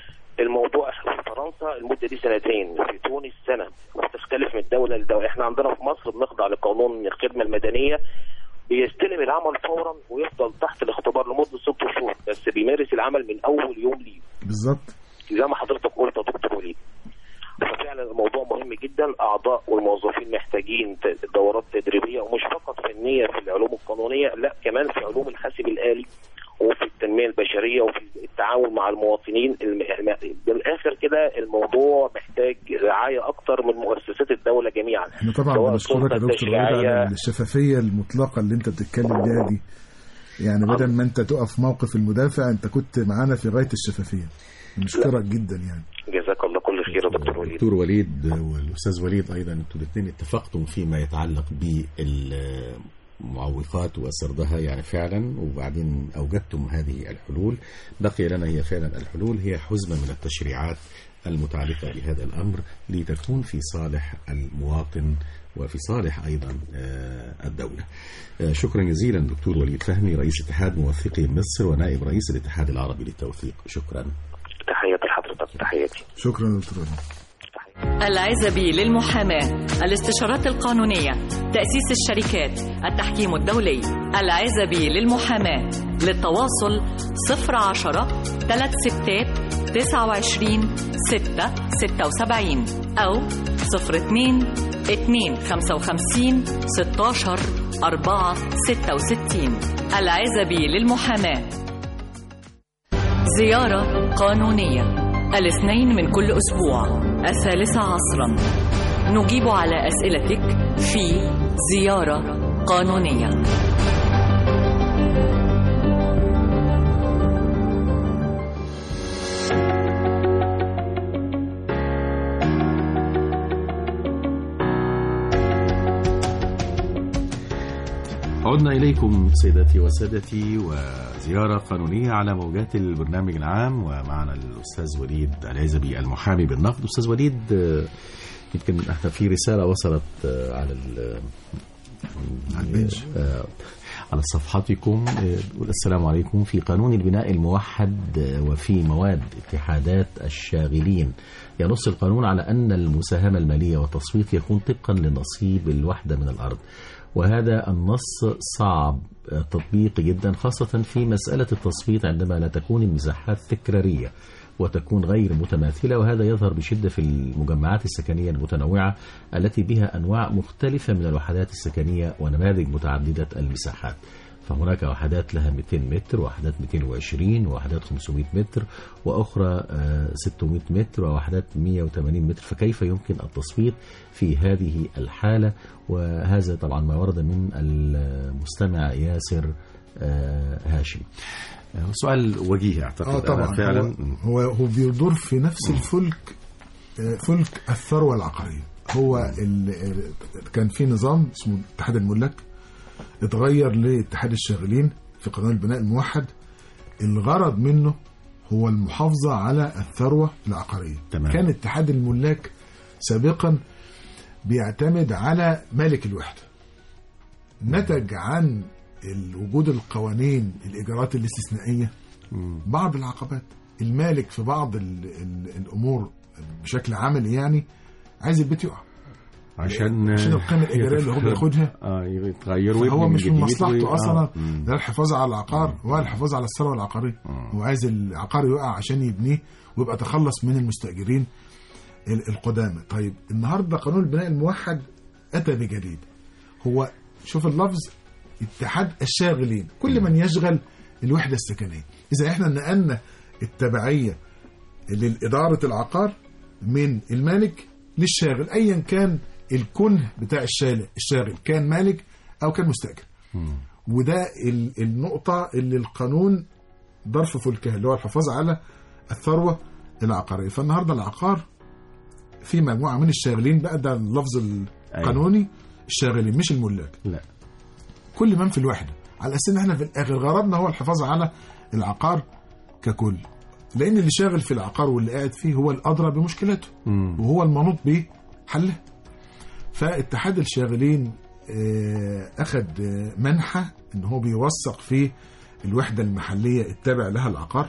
H: الموضوع في فرنسا المده دي سنتين في تونس سنه وتختلف من دوله لدوله احنا عندنا في مصر بنخضع لقانون الخدمه المدنيه بيستلم العمل فورا ويفضل تحت الاختبار لمده ست شهور بس بيمارس العمل من اول يوم ليه
D: بالظبط
H: زي ما حضرتك قلت يا دكتور وليد ففعلا الموضوع مهم جدا اعضاء والموظفين محتاجين ت- دورات تدريبيه ومش فقط فنيه في العلوم القانونيه لا كمان في علوم الحاسب الالي وفي التنميه البشريه وفي التعامل مع المواطنين الم... الم- بالاخر كده الموضوع محتاج رعايه اكتر من مؤسسات الدوله جميعا
D: احنا طبعا
H: سواء
D: بنشكرك يا
H: السلطة
D: دكتور وليد
H: التشريعية-
D: على الشفافيه المطلقه اللي انت بتتكلم بيها دي يعني بدل ما انت تقف موقف المدافع انت كنت معانا في غايه الشفافيه بنشكرك جدا يعني
H: جزاك الله كل خير يا دكتور وليد
C: دكتور وليد والاستاذ وليد ايضا انتوا الاثنين اتفقتم فيما يتعلق بالمعوقات وسردها يعني فعلا وبعدين اوجدتم هذه الحلول بقي لنا هي فعلا الحلول هي حزمه من التشريعات المتعلقة بهذا الأمر لتكون في صالح المواطن وفي صالح أيضا آه، الدولة آه، شكرا جزيلا دكتور وليد فهمي رئيس اتحاد موثقي مصر ونائب رئيس الاتحاد العربي للتوثيق شكرا
H: تحياتي لحضرتك تحياتي
D: شكرا دكتور وليد.
B: العزبي للمحاماة الاستشارات القانونية تأسيس الشركات التحكيم الدولي العزبي للمحاماة للتواصل 010 3 ستات 29 6 76 أو 02 2 55 16 4 66 العزبي للمحاماة زيارة قانونية الاثنين من كل أسبوع الثالثة عصرا نجيب على أسئلتك في زيارة قانونية
C: عدنا إليكم سيداتي وسادتي وزيارة قانونية على موجات البرنامج العام ومعنا الأستاذ وليد العزبي المحامي بالنقد أستاذ وليد آه، يمكن احنا في رسالة وصلت آه، على ال-
D: على البيج.
C: آه، على صفحتكم آه، بتقول السلام عليكم في قانون البناء الموحد آه، وفي مواد اتحادات الشاغلين ينص القانون على أن المساهمة المالية والتصويت يكون طبقا لنصيب الوحدة من الأرض وهذا النص صعب التطبيق جدا خاصة في مسألة التصويت عندما لا تكون المساحات تكرارية وتكون غير متماثلة وهذا يظهر بشدة في المجمعات السكنية المتنوعة التي بها أنواع مختلفة من الوحدات السكنية ونماذج متعددة المساحات فهناك وحدات لها 200 متر وحدات 220 وحدات 500 متر وأخرى آه، 600 متر ووحدات 180 متر فكيف يمكن التصويت في هذه الحالة وهذا طبعا ما ورد من المستمع ياسر آه، هاشم آه، سؤال وجيه اعتقد
D: اه طبعا
C: أنا فعلا
D: هو هو, هو بيدور في نفس الفلك آه، فلك الثروه العقاريه هو ال- ال- كان في نظام اسمه اتحاد الملاك اتغير لاتحاد الشاغلين في قانون البناء الموحد الغرض منه هو المحافظه على الثروه العقاريه
C: تمام.
D: كان اتحاد الملاك سابقا بيعتمد على مالك الوحده نتج عن وجود القوانين الاجراءات الاستثنائيه بعض العقبات المالك في بعض ال ال الامور بشكل عملي يعني عايز البيت يقع
C: عشان
D: عشان القيمه الايجاريه اللي هو بياخدها
C: اه يتغير
D: هو
C: ويبني
D: مش من
C: جديد
D: مصلحته
C: وي-
D: اصلا
C: آه. مم.
D: لا الحفاظ على العقار ولا الحفاظ على الثروه العقاريه هو عايز العقار يقع عشان يبنيه ويبقى تخلص من المستاجرين ال- القدامى طيب النهارده قانون البناء الموحد اتى بجديد هو شوف اللفظ اتحاد الشاغلين كل من يشغل الوحده السكنيه اذا احنا نقلنا التبعيه لإدارة العقار من المالك للشاغل أيا كان الكنه بتاع الشاغل الشاغل كان مالك أو كان مستأجر وده ال- النقطة اللي القانون ضرف فلكها اللي هو الحفاظ على الثروة العقارية فالنهاردة العقار في مجموعة من الشاغلين بقى ده اللفظ القانوني الشاغلين مش الملاك
C: لا
D: كل من في الوحدة على أساس إن احنا في الآخر غرضنا هو الحفاظ على العقار ككل لأن اللي شاغل في العقار واللي قاعد فيه هو الأدرى بمشكلته
C: مم.
D: وهو المنوط بحلها فاتحاد الشاغلين آه، أخذ آه، منحة إن هو بيوثق في الوحدة المحلية التابع لها العقار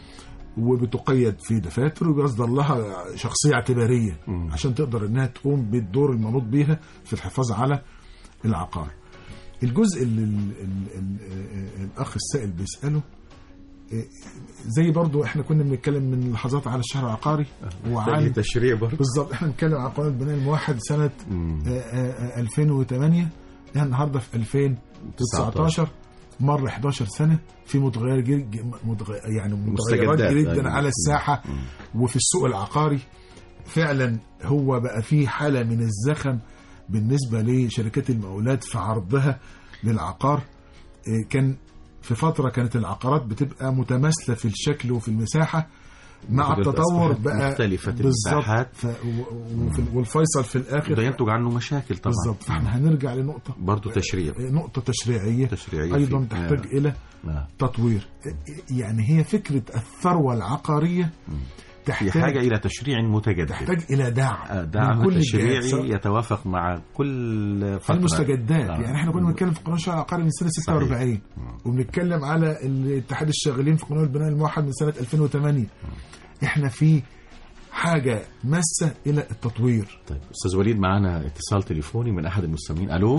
D: وبتقيد في دفاتر وبيصدر لها شخصية اعتبارية
C: مم.
D: عشان تقدر إنها تقوم بالدور المنوط بيها في الحفاظ على العقار الجزء اللي ال ال ال ال الأخ السائل بيسأله آه، زي برضو احنا كنا بنتكلم من لحظات على الشهر العقاري
C: محتاج
D: وعن
C: تشريع برضه
D: بالظبط احنا بنتكلم عن قانون البناء الموحد سنه
C: مم.
D: آه، آه، آه، 2008 احنا النهارده في 2019 مر 11 سنه في متغير جي- جي- متغير يعني متغيرات
C: مستجدات،
D: جدا
C: أيوة.
D: على الساحه وفي السوق العقاري فعلا هو بقى في حاله من الزخم بالنسبه لشركات المقاولات في عرضها للعقار آه، كان في فتره كانت العقارات بتبقى متماثله في الشكل وفي المساحه مع
C: وتبقى
D: التطور
C: مساحات
D: بقى
C: مختلفة
D: بالظبط
C: المساحات.
D: ف... و- وفي... والفيصل في الاخر
C: ده ينتج عنه مشاكل طبعا
D: بالظبط فاحنا هنرجع لنقطه
C: برضه تشريع
D: نقطه تشريعيه
C: تشريعية
D: ايضا
C: فيه.
D: تحتاج
C: آه.
D: الى
C: آه.
D: تطوير يعني هي فكره الثروه العقاريه
C: في
D: تحتاج
C: حاجة إلى تشريع متجدد
D: تحتاج الى دعم
C: آه،
D: من
C: دعم
D: كل
C: تشريعي
D: الجهات، سواء
C: يتوافق مع كل فترة
D: المستجدات
C: آه.
D: يعني احنا كنا بنتكلم في قانون الشرع العقاري من سنه 46 وبنتكلم على الاتحاد الشاغلين في قانون البناء الموحد من سنه 2008 احنا في حاجه ماسه الى التطوير
C: طيب أستاذ وليد معنا اتصال تليفوني من أحد المستمعين ألو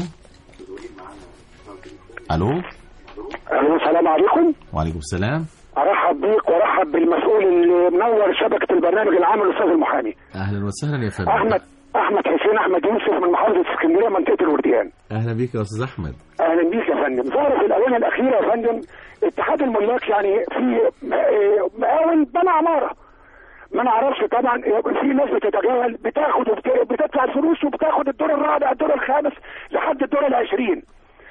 C: ألو
I: الو السلام عليكم
C: وعليكم السلام
I: ارحب بيك وارحب بالمسؤول اللي منور شبكه البرنامج العام الاستاذ المحامي
C: أهلا وسهلا يا فندم
I: احمد احمد حسين احمد يوسف من محافظه اسكندريه منطقه الورديان
C: أهلا بيك يا أستاذ أحمد
I: اهلا بيك يا فندم ظهر في الاونه الاخيره يا فندم اتحاد الملاك يعني في م- مقاول بنى عماره ما نعرفش طبعا في ناس بتتجاهل بتاخد وبت- بتدفع الفلوس وبتاخد الدور الرابع الدور الخامس لحد الدور العشرين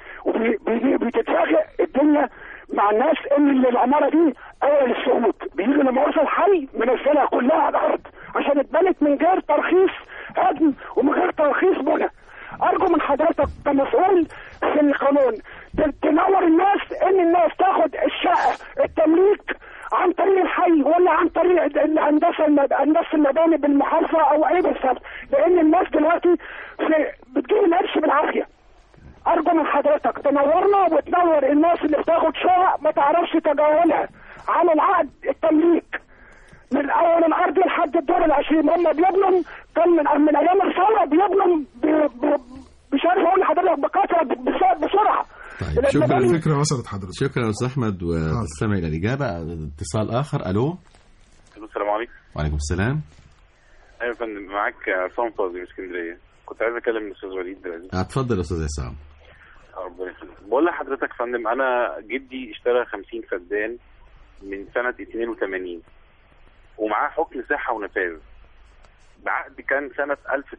I: وبتتفاجئ الدنيا مع الناس ان اللي العماره دي اول السقوط بيجي لما وصل حي منزلها كلها على الارض عشان اتبنت من غير ترخيص هدم ومن غير ترخيص بنى ارجو من حضرتك كمسؤول في القانون ت- تنور الناس ان الناس تاخد الشقه التمليك عن طريق الحي ولا عن طريق ال- الهندسه المب- هندسه المباني بالمحافظه او ايه بالظبط لان الناس دلوقتي في بتجيب القرش بالعافيه ارجو من حضرتك تنورنا وتنور الناس اللي بتاخد شقق ما تعرفش تجاهلها على العقد التمليك من اول الارض لحد الدور العشرين هم بيبنوا كان من من ايام الثوره بيبنوا ب- ب- مش عارف اقول لحضرتك بكثره بس- بسرعه
C: طيب شكرا
D: الفكره وصلت حضرتك
C: شكرا يا أستاذ أحمد وتستمع إلى الإجابة اتصال آخر ألو
J: السلام عليكم
C: وعليكم السلام
J: ايوه يا فندم معاك عصام فوزي من اسكندريه كنت عايز اكلم الاستاذ وليد دلوقتي
C: اتفضل يا أستاذ عصام
J: ربنا يخليك بقول لحضرتك يا فندم انا جدي اشترى 50 فدان من سنه 82 ومعاه حكم صحه ونفاذ بعقد كان سنه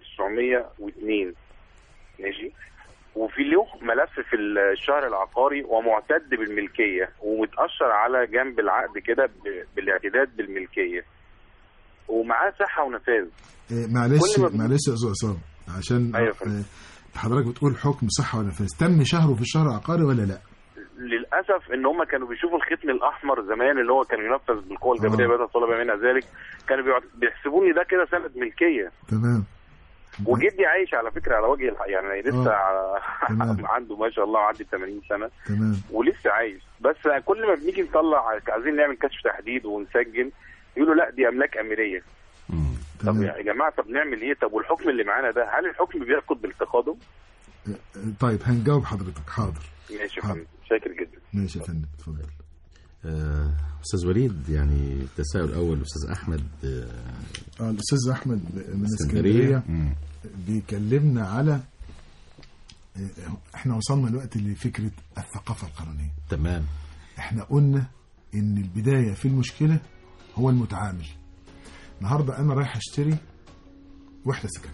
J: 1902 ماشي وفي له ملف في الشهر العقاري ومعتد بالملكيه ومتاشر على جنب العقد كده ب- بالاعتداد بالملكيه ومعاه صحه ونفاذ
D: إيه، معلش
J: كل ما بن-
D: معلش يا استاذ عصام عشان
J: أيوة يا فندم.
D: آه، حضرتك بتقول حكم صحه ونفاذ تم شهره في الشهر العقاري ولا لا؟
J: للاسف ان هم كانوا بيشوفوا الختم الاحمر زمان اللي هو كان ينفذ بالقوه الجبريه
D: آه.
J: بدل طلب منها ذلك كانوا بيعت- بيحسبوني ده كده سند ملكيه
D: تمام
J: وجدي عايش على فكره على وجه الحق يعني لسه
D: آه. تمام.
J: عنده ما شاء الله عدى 80 سنه
D: تمام
J: ولسه عايش بس كل ما بنيجي نطلع عايزين نعمل كشف تحديد ونسجل يقولوا لا دي املاك اميريه طب
D: تمام
J: يا جماعه طب نعمل ايه طب والحكم اللي معانا ده هل الحكم بيركض بالتقادم
D: طيب هنجاوب حضرتك حاضر
J: ماشي يا
D: حاضر.
J: فندم شاكر جدا
D: ماشي يا فندم اتفضل
C: آه، أستاذ وليد يعني التساؤل الأول أستاذ أحمد آه،
D: اه الاستاذ احمد من
C: اسكندرية.
D: اسكندريه
C: مم.
D: بيكلمنا على آه، احنا وصلنا دلوقتي لفكره الثقافه القانونيه
C: تمام
D: احنا قلنا ان البدايه في المشكله هو المتعامل النهارده انا رايح اشتري وحده سكن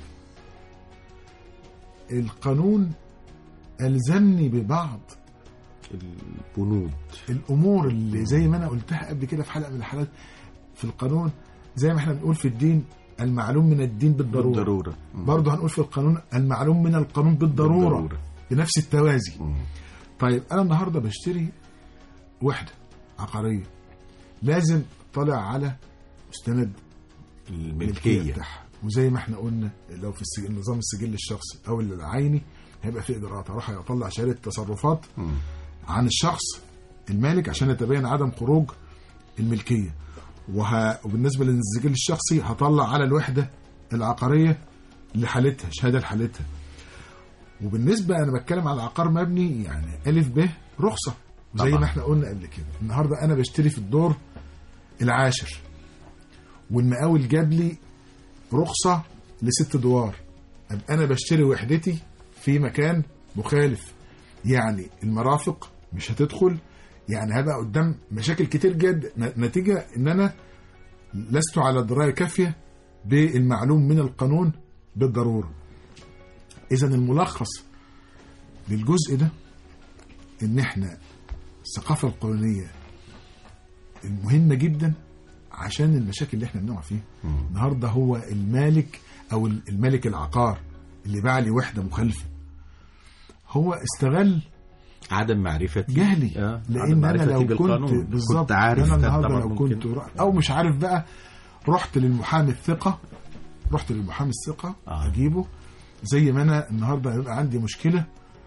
D: القانون الزمني ببعض
C: البنود
D: الامور اللي زي ما انا قلتها قبل كده في حلقه من الحلقات في القانون زي ما احنا بنقول في الدين المعلوم من الدين بالضروره
C: بالضرورة. مم.
D: برضه هنقول في القانون المعلوم من القانون بالضروره,
C: بالضرورة.
D: بنفس التوازي طيب انا النهارده بشتري وحده عقاريه لازم طالع على مستند
C: الملكية
D: بتاعها وزي ما احنا قلنا لو في السجل نظام السجل الشخصي او العيني هيبقى في اجراءات هروح اطلع شهاده تصرفات عن الشخص المالك عشان يتبين عدم خروج الملكيه وه... وبالنسبه للسجل الشخصي هطلع على الوحده العقاريه لحالتها شهاده لحالتها وبالنسبه انا بتكلم على عقار مبني يعني الف ب رخصه زي
C: طبعا.
D: ما احنا قلنا قبل كده النهارده انا بشتري في الدور العاشر والمقاول جاب لي رخصه لست دوار أبقى انا بشتري وحدتي في مكان مخالف يعني المرافق مش هتدخل يعني هبقى قدام مشاكل كتير جدا ن- نتيجه ان انا لست على درايه كافيه بالمعلوم من القانون بالضروره اذا الملخص للجزء ده ان احنا الثقافه القانونيه المهمه جدا عشان المشاكل اللي احنا بنقع فيها النهارده هو المالك او الملك العقار اللي باع لي وحده مخالفه هو استغل
C: عدم معرفتي
D: جهلي
C: آه.
D: لان
C: عدم
D: انا
C: معرفتي
D: لو
C: بالقانون.
D: كنت بالظبط
C: كنت عارف
D: انا
C: كان
D: النهارده
C: طبعاً
D: لو
C: ممكن.
D: كنت را- او مش عارف بقى رحت للمحامي الثقه رحت للمحامي الثقه
C: آه.
D: اجيبه زي ما انا النهارده يبقى عندي مشكله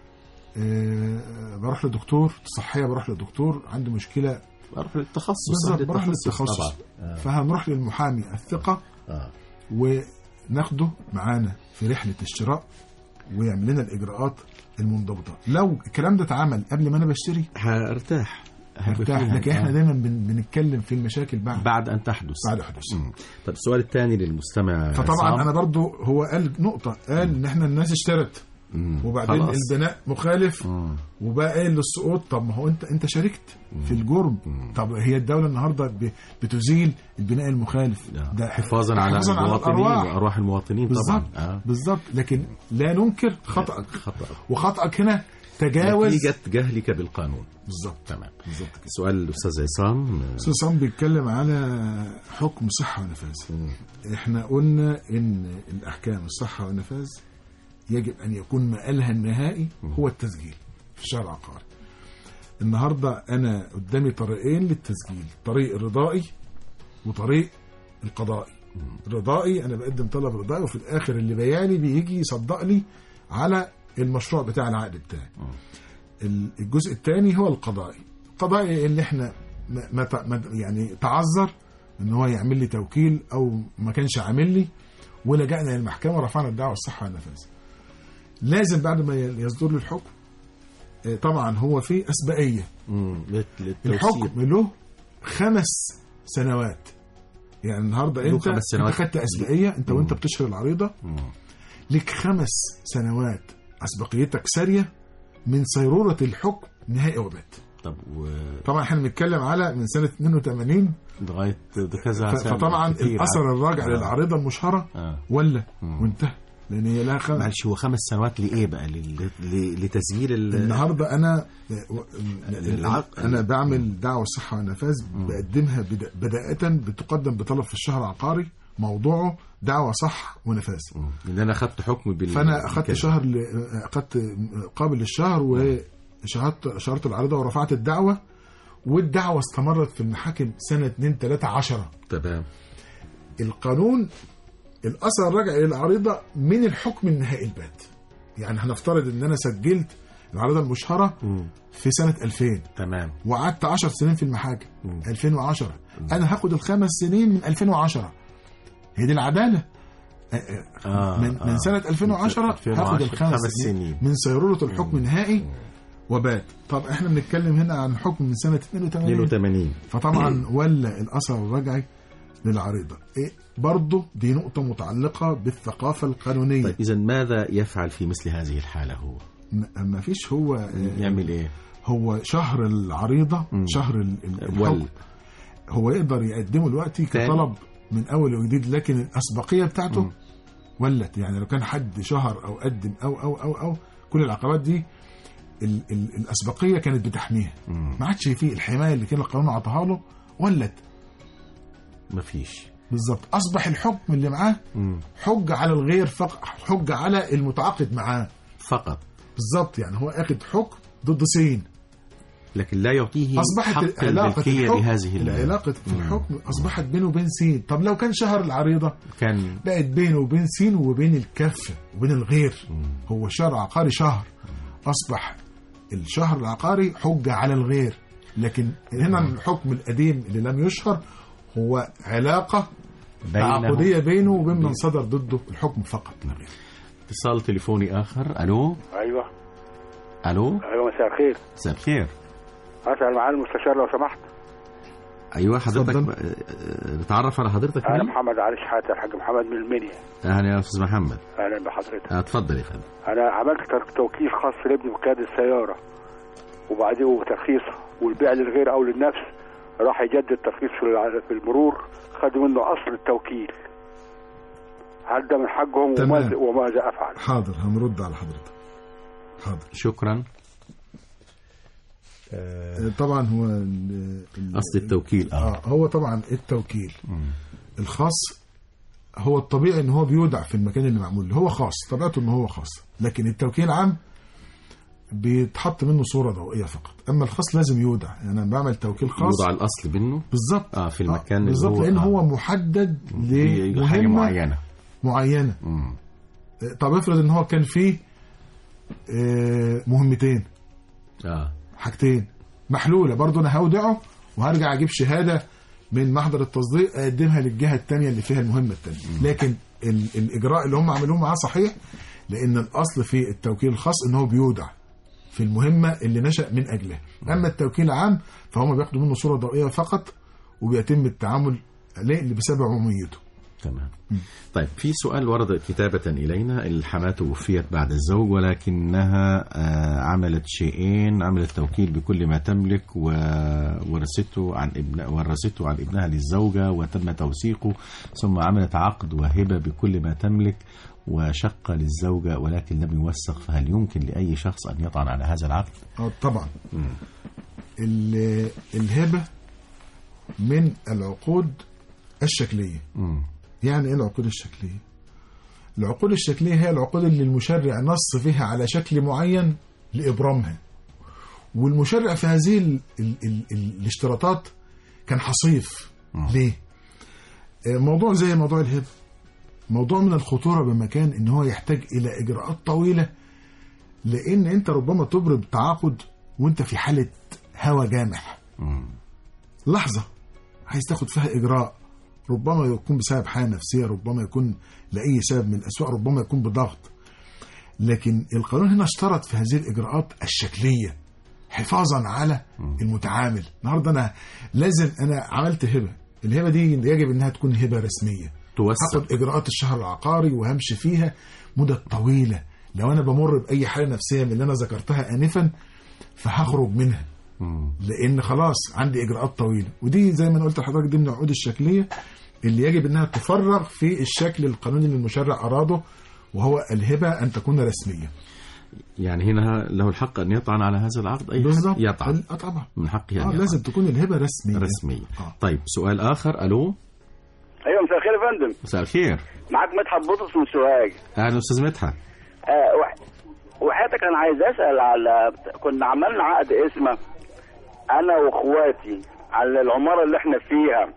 D: آه، بروح لدكتور صحيه بروح لدكتور عندي مشكله
C: بروح للتخصص
D: بالظبط
C: عند
D: بروح
C: التخصص
D: للتخصص
C: طبعا آه.
D: فهنروح للمحامي الثقه
C: آه.
D: وناخده معانا في رحله الشراء ويعمل لنا الاجراءات المنضبطه لو الكلام ده اتعمل قبل ما انا بشتري
C: هرتاح
D: هرتاح
C: فيها.
D: لكن احنا
C: آه.
D: دايما بن- بنتكلم في المشاكل بعد
C: بعد ان تحدث
D: بعد حدوث
C: مم. طب السؤال الثاني للمستمع
D: فطبعا
C: عصام.
D: انا برضو هو قال نقطه قال ان احنا الناس اشترت
C: مم.
D: وبعدين
C: خلاص.
D: البناء مخالف
C: مم.
D: وبقى قايل للسقوط طب ما هو انت انت شاركت في الجرم طب هي الدوله النهارده ب- بتزيل البناء المخالف
C: ده حفاظا على
D: حفاظا على
C: المواطنين
D: الارواح
C: وارواح المواطنين
D: بالظبط
C: طبعا آه.
D: بالظبط لكن لا ننكر خطأك
C: خطأ
D: وخطأك هنا تجاوز
C: نتيجة جهلك بالقانون
D: بالظبط
C: تمام
D: بالظبط كده
C: سؤال الأستاذ عصام
D: استاذ صام بيتكلم على حكم صحه ونفاذ احنا قلنا ان الاحكام الصحه والنفاذ يجب ان يكون مآلها النهائي هو التسجيل في الشهر العقاري النهارده انا قدامي طريقين للتسجيل طريق رضائي وطريق القضائي رضائي انا بقدم طلب رضائي وفي الاخر اللي بيالي بيجي يصدق لي على المشروع بتاع العقد بتاعي ال- الجزء الثاني هو القضائي القضائي اللي احنا ما ما ت- ما- يعني تعذر ان هو يعمل لي توكيل او ما كانش عامل لي ولجأنا للمحكمه ورفعنا الدعوه الصحه والنفاذ لازم بعد ما ي- يصدر لي الحكم آه، طبعا هو في اسبقيه
C: مم. لت- للتوثيق.
D: الحكم له خمس سنوات يعني النهارده
C: له
D: انت
C: خمس
D: انت
C: سنوات.
D: خدت اسبقيه انت وانت بتشهر العريضه
C: مم.
D: لك خمس سنوات اسبقيتك ساريه من صيروره الحكم نهائي وبات
C: طب و...
D: طبعا احنا بنتكلم على من سنه 82
C: لغايه ده كذا
D: ف-
C: سنة
D: فطبعا
C: كتير.
D: الاثر الراجع
C: آه.
D: للعريضه المشهره
C: آه.
D: ولا
C: مم.
D: وانتهى لان هي لها خمس
C: معلش هو خمس سنوات لايه بقى لل- ل- لتسجيل ال...
D: النهارده انا
C: العقد.
D: انا بعمل دعوه الصحه والنفاذ بقدمها بدا- بداءة بتقدم بطلب في الشهر العقاري موضوعه دعوه صح ونفاذ
C: مم. ان انا اخدت حكم بال
D: فانا اخدت
C: كده.
D: شهر ل... اخدت قابل للشهر وشهرت شهرت العريضه ورفعت الدعوه والدعوه استمرت في المحاكم سنه 2 3 10
C: تمام
D: القانون الاثر الراجع الى العريضه من الحكم النهائي البات يعني هنفترض ان انا سجلت العريضه المشهره
C: مم.
D: في سنه 2000
C: تمام
D: وقعدت 10 سنين في المحاكم
C: مم.
D: 2010 انا هاخد الخمس سنين من 2010 هي دي العداله
C: آه
D: من من سنه 2010 هاخد
C: 2010
D: الخمس
C: خمس
D: سنين
C: سنين.
D: من صيروره الحكم النهائي وبات طب احنا بنتكلم هنا عن حكم من سنه 82
C: 82
D: فطبعا ولا الاثر الرجعي للعريضه إيه برضه دي نقطه متعلقه بالثقافه القانونيه
C: طيب اذا ماذا يفعل في مثل هذه الحاله هو؟
D: م- ما فيش هو آه،
C: يعمل ايه؟
D: هو شهر العريضه
C: مم.
D: شهر ال- ال- الحكم
C: ول
D: هو يقدر يقدمه دلوقتي
C: تاني.
D: كطلب من اول وجديد لكن الاسبقيه بتاعته
C: مم.
D: ولت يعني لو كان حد شهر او قدم او او او او كل العقبات دي ال ال الاسبقيه كانت بتحميها
C: مم.
D: ما عادش فيه الحمايه اللي كان القانون عطاها له ولت
C: مفيش
D: بالظبط اصبح الحكم اللي معاه
C: مم.
D: حجه على الغير فقط حجه على المتعاقد معاه
C: فقط
D: بالظبط يعني هو اخد حكم ضد سين
C: لكن لا يعطيه
D: اصبحت
C: حق
D: علاقه
C: الملكيه
D: الحكم
C: لهذه ال-
D: العلاقه في
C: مم.
D: الحكم اصبحت بينه وبين سين طب لو كان شهر العريضه
C: كان
D: بقت بينه وبين سين وبين الكافة وبين الغير هو شهر عقاري شهر أصبح الشهر العقاري حجة على الغير لكن هنا الحكم القديم اللي لم يشهر هو علاقة
C: بينه-
D: تعاقدية بينه وبين من صدر ضده الحكم فقط لا غير
C: اتصال تليفوني اخر الو
K: ايوه
C: الو
K: ايوه مساء الخير
C: مساء الخير
K: اسال معالي المستشار لو سمحت
C: ايوه حضرتك
D: اتفضل.
C: آه، نتعرف على حضرتك
K: انا
C: مين؟
K: محمد علي شحاته الحاج محمد من المنيا
C: اهلا يا استاذ محمد
K: اهلا بحضرتك
C: آه، اتفضل يا فندم
K: انا عملت تر- توكيل خاص لابني بقياده السياره وبعدين وترخيصها والبيع للغير او للنفس راح يجدد ترخيص في الع- في المرور خدوا منه اصل التوكيل هل ده من حقهم
D: تمام.
K: وماذا, وماذا افعل؟
D: حاضر هنرد على حضرتك حاضر
C: شكرا
D: آه، طبعا هو ال- ال-
C: اصل التوكيل اه
D: اه هو طبعا التوكيل الخاص هو الطبيعي ان هو بيودع في المكان اللي معمول له هو خاص طبيعته ان هو خاص لكن التوكيل عام بيتحط منه صوره ضوئيه فقط اما الخاص لازم يودع يعني انا بعمل توكيل خاص
C: يوضع الاصل منه
D: بالظبط
C: اه في المكان اللي
D: بالظبط لان
C: آه.
D: هو محدد
C: حاجه
D: لمهمه
C: معينه
D: معينه
C: مم.
D: طب افرض ان هو كان فيه آه، مهمتين
C: اه
D: حاجتين محلوله برضه انا هودعه وهرجع اجيب شهاده من محضر التصديق اقدمها للجهه الثانيه اللي فيها المهمه الثانيه لكن ال- الاجراء اللي هم عملوه معاه صحيح لان الاصل في التوكيل الخاص ان هو بيودع في المهمه اللي نشا من اجلها اما التوكيل العام فهم بياخدوا منه صوره ضوئيه فقط وبيتم التعامل عليه اللي بسبب عموميته
C: تمام طيب في سؤال ورد كتابة إلينا الحماة توفيت بعد الزوج ولكنها آه، عملت شيئين عملت توكيل بكل ما تملك وورثته عن ابن ورثته عن ابنها للزوجة وتم توثيقه ثم عملت عقد وهبة بكل ما تملك وشق للزوجة ولكن لم يوثق فهل يمكن لأي شخص أن يطعن على هذا العقد؟
D: اه طبعا ال- الهبه من العقود الشكليه
C: مم.
D: يعني ايه العقود الشكليه العقود الشكليه هي العقود اللي المشرع نص فيها على شكل معين لابرامها والمشرع في هذه ال ال ال ال الاشتراطات كان حصيف ليه آه، موضوع زي موضوع الهبه موضوع من الخطوره بمكان ان هو يحتاج الى اجراءات طويله لان انت ربما تبرم تعاقد وانت في حاله هوى جامح
C: مم.
D: لحظة عايز تاخد فيها إجراء ربما يكون بسبب حالة نفسية ربما يكون لأي سبب من الأسباب ربما يكون بضغط لكن القانون هنا اشترط في هذه الإجراءات الشكلية حفاظا على المتعامل النهاردة أنا لازم أنا عملت هبة الهبة دي يجب أنها تكون هبة رسمية
C: توثق
D: هاخد إجراءات الشهر العقاري وهمشي فيها مدة طويلة لو أنا بمر بأي حالة نفسية من اللي أنا ذكرتها آنفا فهخرج منها
C: مم.
D: لان خلاص عندي اجراءات طويله ودي زي ما انا قلت لحضرتك دي من العقود الشكليه اللي يجب انها تفرغ في الشكل القانوني اللي المشرع اراده وهو الهبه ان تكون رسميه
C: يعني هنا له الحق أن يطعن على هذا العقد أي
D: بالظبط
C: حد يطعن
D: اه طبعا
C: من حقه أن
D: آه
C: يطعن
D: لازم تكون الهبه رسميه
C: رسمية
D: آه.
C: طيب سؤال آخر ألو
L: ايوه مساء الخير يا فندم
C: مساء الخير
L: معاك مدحت بطرس من سوهاج
C: أهلا أستاذ مدحت
L: آه وح... وحياتك انا عايز اسال على كنا عملنا عقد اسمه انا واخواتي على العماره اللي احنا فيها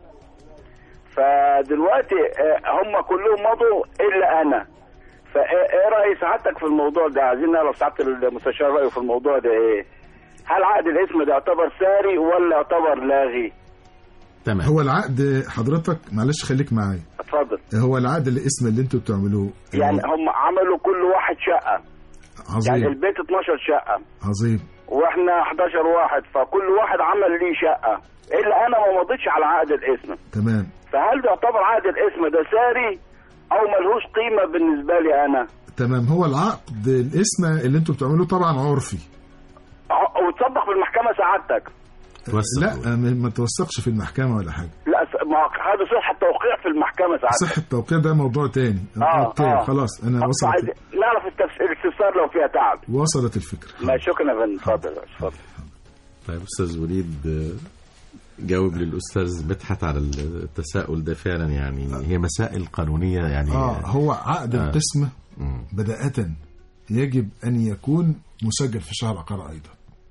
L: فدلوقتي آه هم كلهم مضوا الا انا فايه إيه راي سعادتك في الموضوع ده عايزين نعرف سعاده المستشار رايه في الموضوع ده ايه هل عقد الاسم ده يعتبر ساري ولا يعتبر لاغي
C: تمام
D: هو العقد حضرتك معلش خليك معايا
L: اتفضل
D: هو العقد الاسم اللي انتوا بتعملوه
L: يعني هم عملوا كل واحد شقه يعني
D: عظيم
L: البيت 12 شقه
D: عظيم
L: واحنا 11 واحد فكل واحد عمل ليه شقه الا انا ما مضيتش على عقد الاسم
D: تمام
L: فهل ده يعتبر عقد الاسم ده ساري او ملهوش قيمه بالنسبه لي انا
D: تمام هو العقد الاسم اللي انتوا بتعملوه طبعا عرفي
L: ع- وتصدق في المحكمه سعادتك
C: توثق
D: لا ما ما توثقش في المحكمة ولا حاجة
L: لا س- ما هذا صحه توقيع في المحكمه سعادتك
D: صحة التوقيع ده موضوع تاني
L: آه،
D: اوكي
L: آه.
D: خلاص انا
L: عايز
D: وصلت
L: نعرف التفس- الاستفسار لو فيها تعب
D: وصلت الفكرة
L: لا شكرا يا فندم اتفضل اتفضل
C: طيب أستاذ وليد آه، جاوب للأستاذ مدحت على التساؤل ده فعلا يعني هي مسائل قانونية يعني
D: اه هو عقد
C: آه.
D: القسمة
C: مم.
D: بداءة يجب ان يكون مسجل في شهر العقار ايضا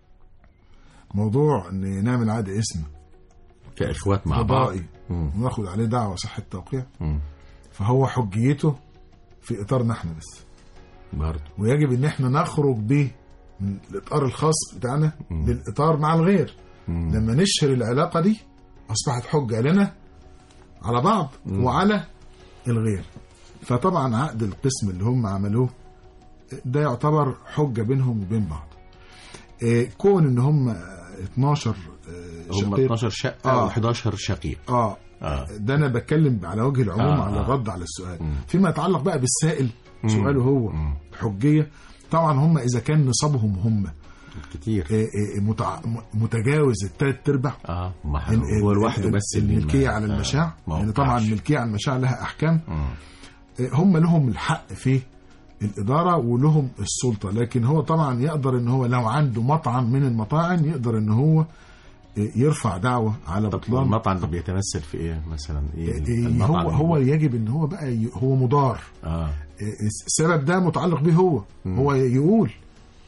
D: موضوع ان نعمل عقد اسم
C: كإخوات مع بعض
D: قضائي
C: مم.
D: وناخد عليه دعوة صحة توقيع
C: مم.
D: فهو حجيته في اطارنا احنا بس
C: برضه
D: ويجب ان احنا نخرج به من الاطار الخاص بتاعنا
C: مم.
D: للاطار مع الغير
C: مم.
D: لما نشهر العلاقه دي اصبحت حجه لنا على بعض
C: مم.
D: وعلى الغير فطبعا عقد القسم اللي هم عملوه ده يعتبر حجه بينهم وبين بعض إيه، كون ان هم 12 آه،
C: هم
D: شقيق
C: 12 شقة
D: آه.
C: و11 شقيق
D: اه
C: اه
D: ده انا بتكلم على وجه العموم
C: آه،
D: على
C: آه.
D: الرد على السؤال
C: مم.
D: فيما يتعلق بقى بالسائل
C: مم.
D: سؤاله هو
C: مم.
D: حجيه طبعا هم اذا كان نصابهم هم
C: كتير
D: آه، آه، متع- م- متجاوز الثلاث ارباع
C: اه ما
D: ال-
C: هو
D: ال-
C: لوحده
D: ال-
C: بس اللي
D: الملكيه
C: ما-
D: على
C: آه،
D: المشاع
C: ما
D: يعني طبعا
C: وقعش.
D: الملكيه على المشاع لها احكام
C: مم.
D: آه، هم لهم الحق في الاداره ولهم السلطه لكن هو طبعا يقدر ان هو لو عنده مطعم من المطاعم يقدر ان هو آه، يرفع دعوه على
C: طب
D: بطلان
C: المطعم ده بيتمثل في ايه مثلا ايه
D: آه، آه،
C: المطعم
D: هو هو يجب ان هو بقى ي- هو مضار
C: اه
D: السبب ده متعلق به هو
C: مم.
D: هو يقول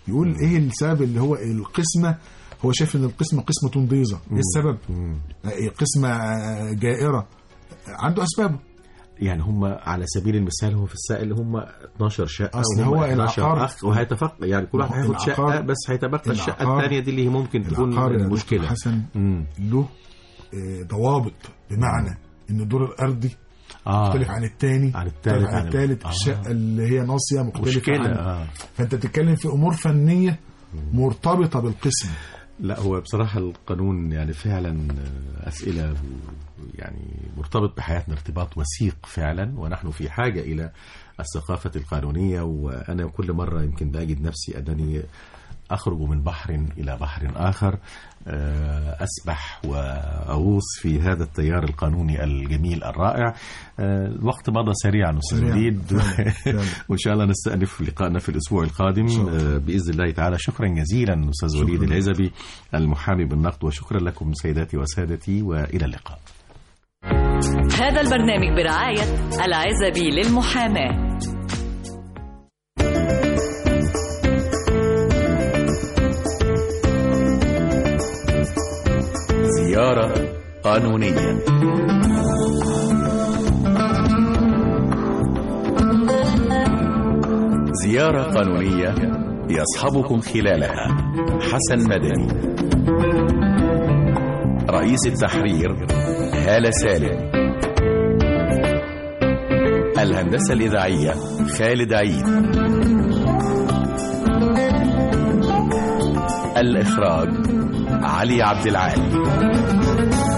D: يقول ايه السبب اللي هو القسمه هو شايف ان القسمه قسمه تنضيزه ايه السبب إيه قسمه آه، جائره عنده اسبابه
C: يعني هم على سبيل المثال هو في السائل هم 12 شقه
D: أصل
C: وهم
D: هو
C: 12
D: العقار-
C: اخ وهيتفق يعني كل واحد
D: ما هو
C: هياخد شقه
D: العقار-
C: بس هيتبقى الشقه
D: العقار-
C: الثانيه دي اللي هي ممكن تكون
D: العقار يا دكتور
C: المشكله
D: حسن
C: مم.
D: له آه، ضوابط بمعنى ان الدور الارضي
C: آه.
D: مختلف عن الثاني
C: عن التالت،
D: مختلف عن
C: عن ال-
D: الثالث
C: آه.
D: الشقه اللي هي ناصيه مختلفه
C: مشكلة،
D: عن
C: آه.
D: فانت بتتكلم في امور فنيه مرتبطه بالقسم
C: لا هو بصراحة القانون يعني فعلا أسئلة يعني مرتبط بحياتنا ارتباط وثيق فعلا ونحن في حاجة إلى الثقافة القانونية وأنا كل مرة يمكن بجد نفسي أنني أخرج من بحر إلى بحر آخر آه، أسبح وأغوص في هذا التيار القانوني الجميل الرائع آه، الوقت مضى سريعا أستاذ
D: سريعاً،
C: وليد
D: فعلاً، فعلاً.
C: وإن شاء الله نستأنف لقائنا في الأسبوع القادم
D: شاء الله.
C: آه، بإذن الله تعالى شكرا جزيلا أستاذ وليد
D: شكراً.
C: العزبي المحامي بالنقد وشكرا لكم سيداتي وسادتي وإلى اللقاء
B: هذا البرنامج برعاية العزبي للمحاماة
A: زيارة قانونية زيارة قانونية يصحبكم خلالها حسن مدني رئيس التحرير هالة سالم الهندسة الإذاعية خالد عيد الإخراج علي عبد العالي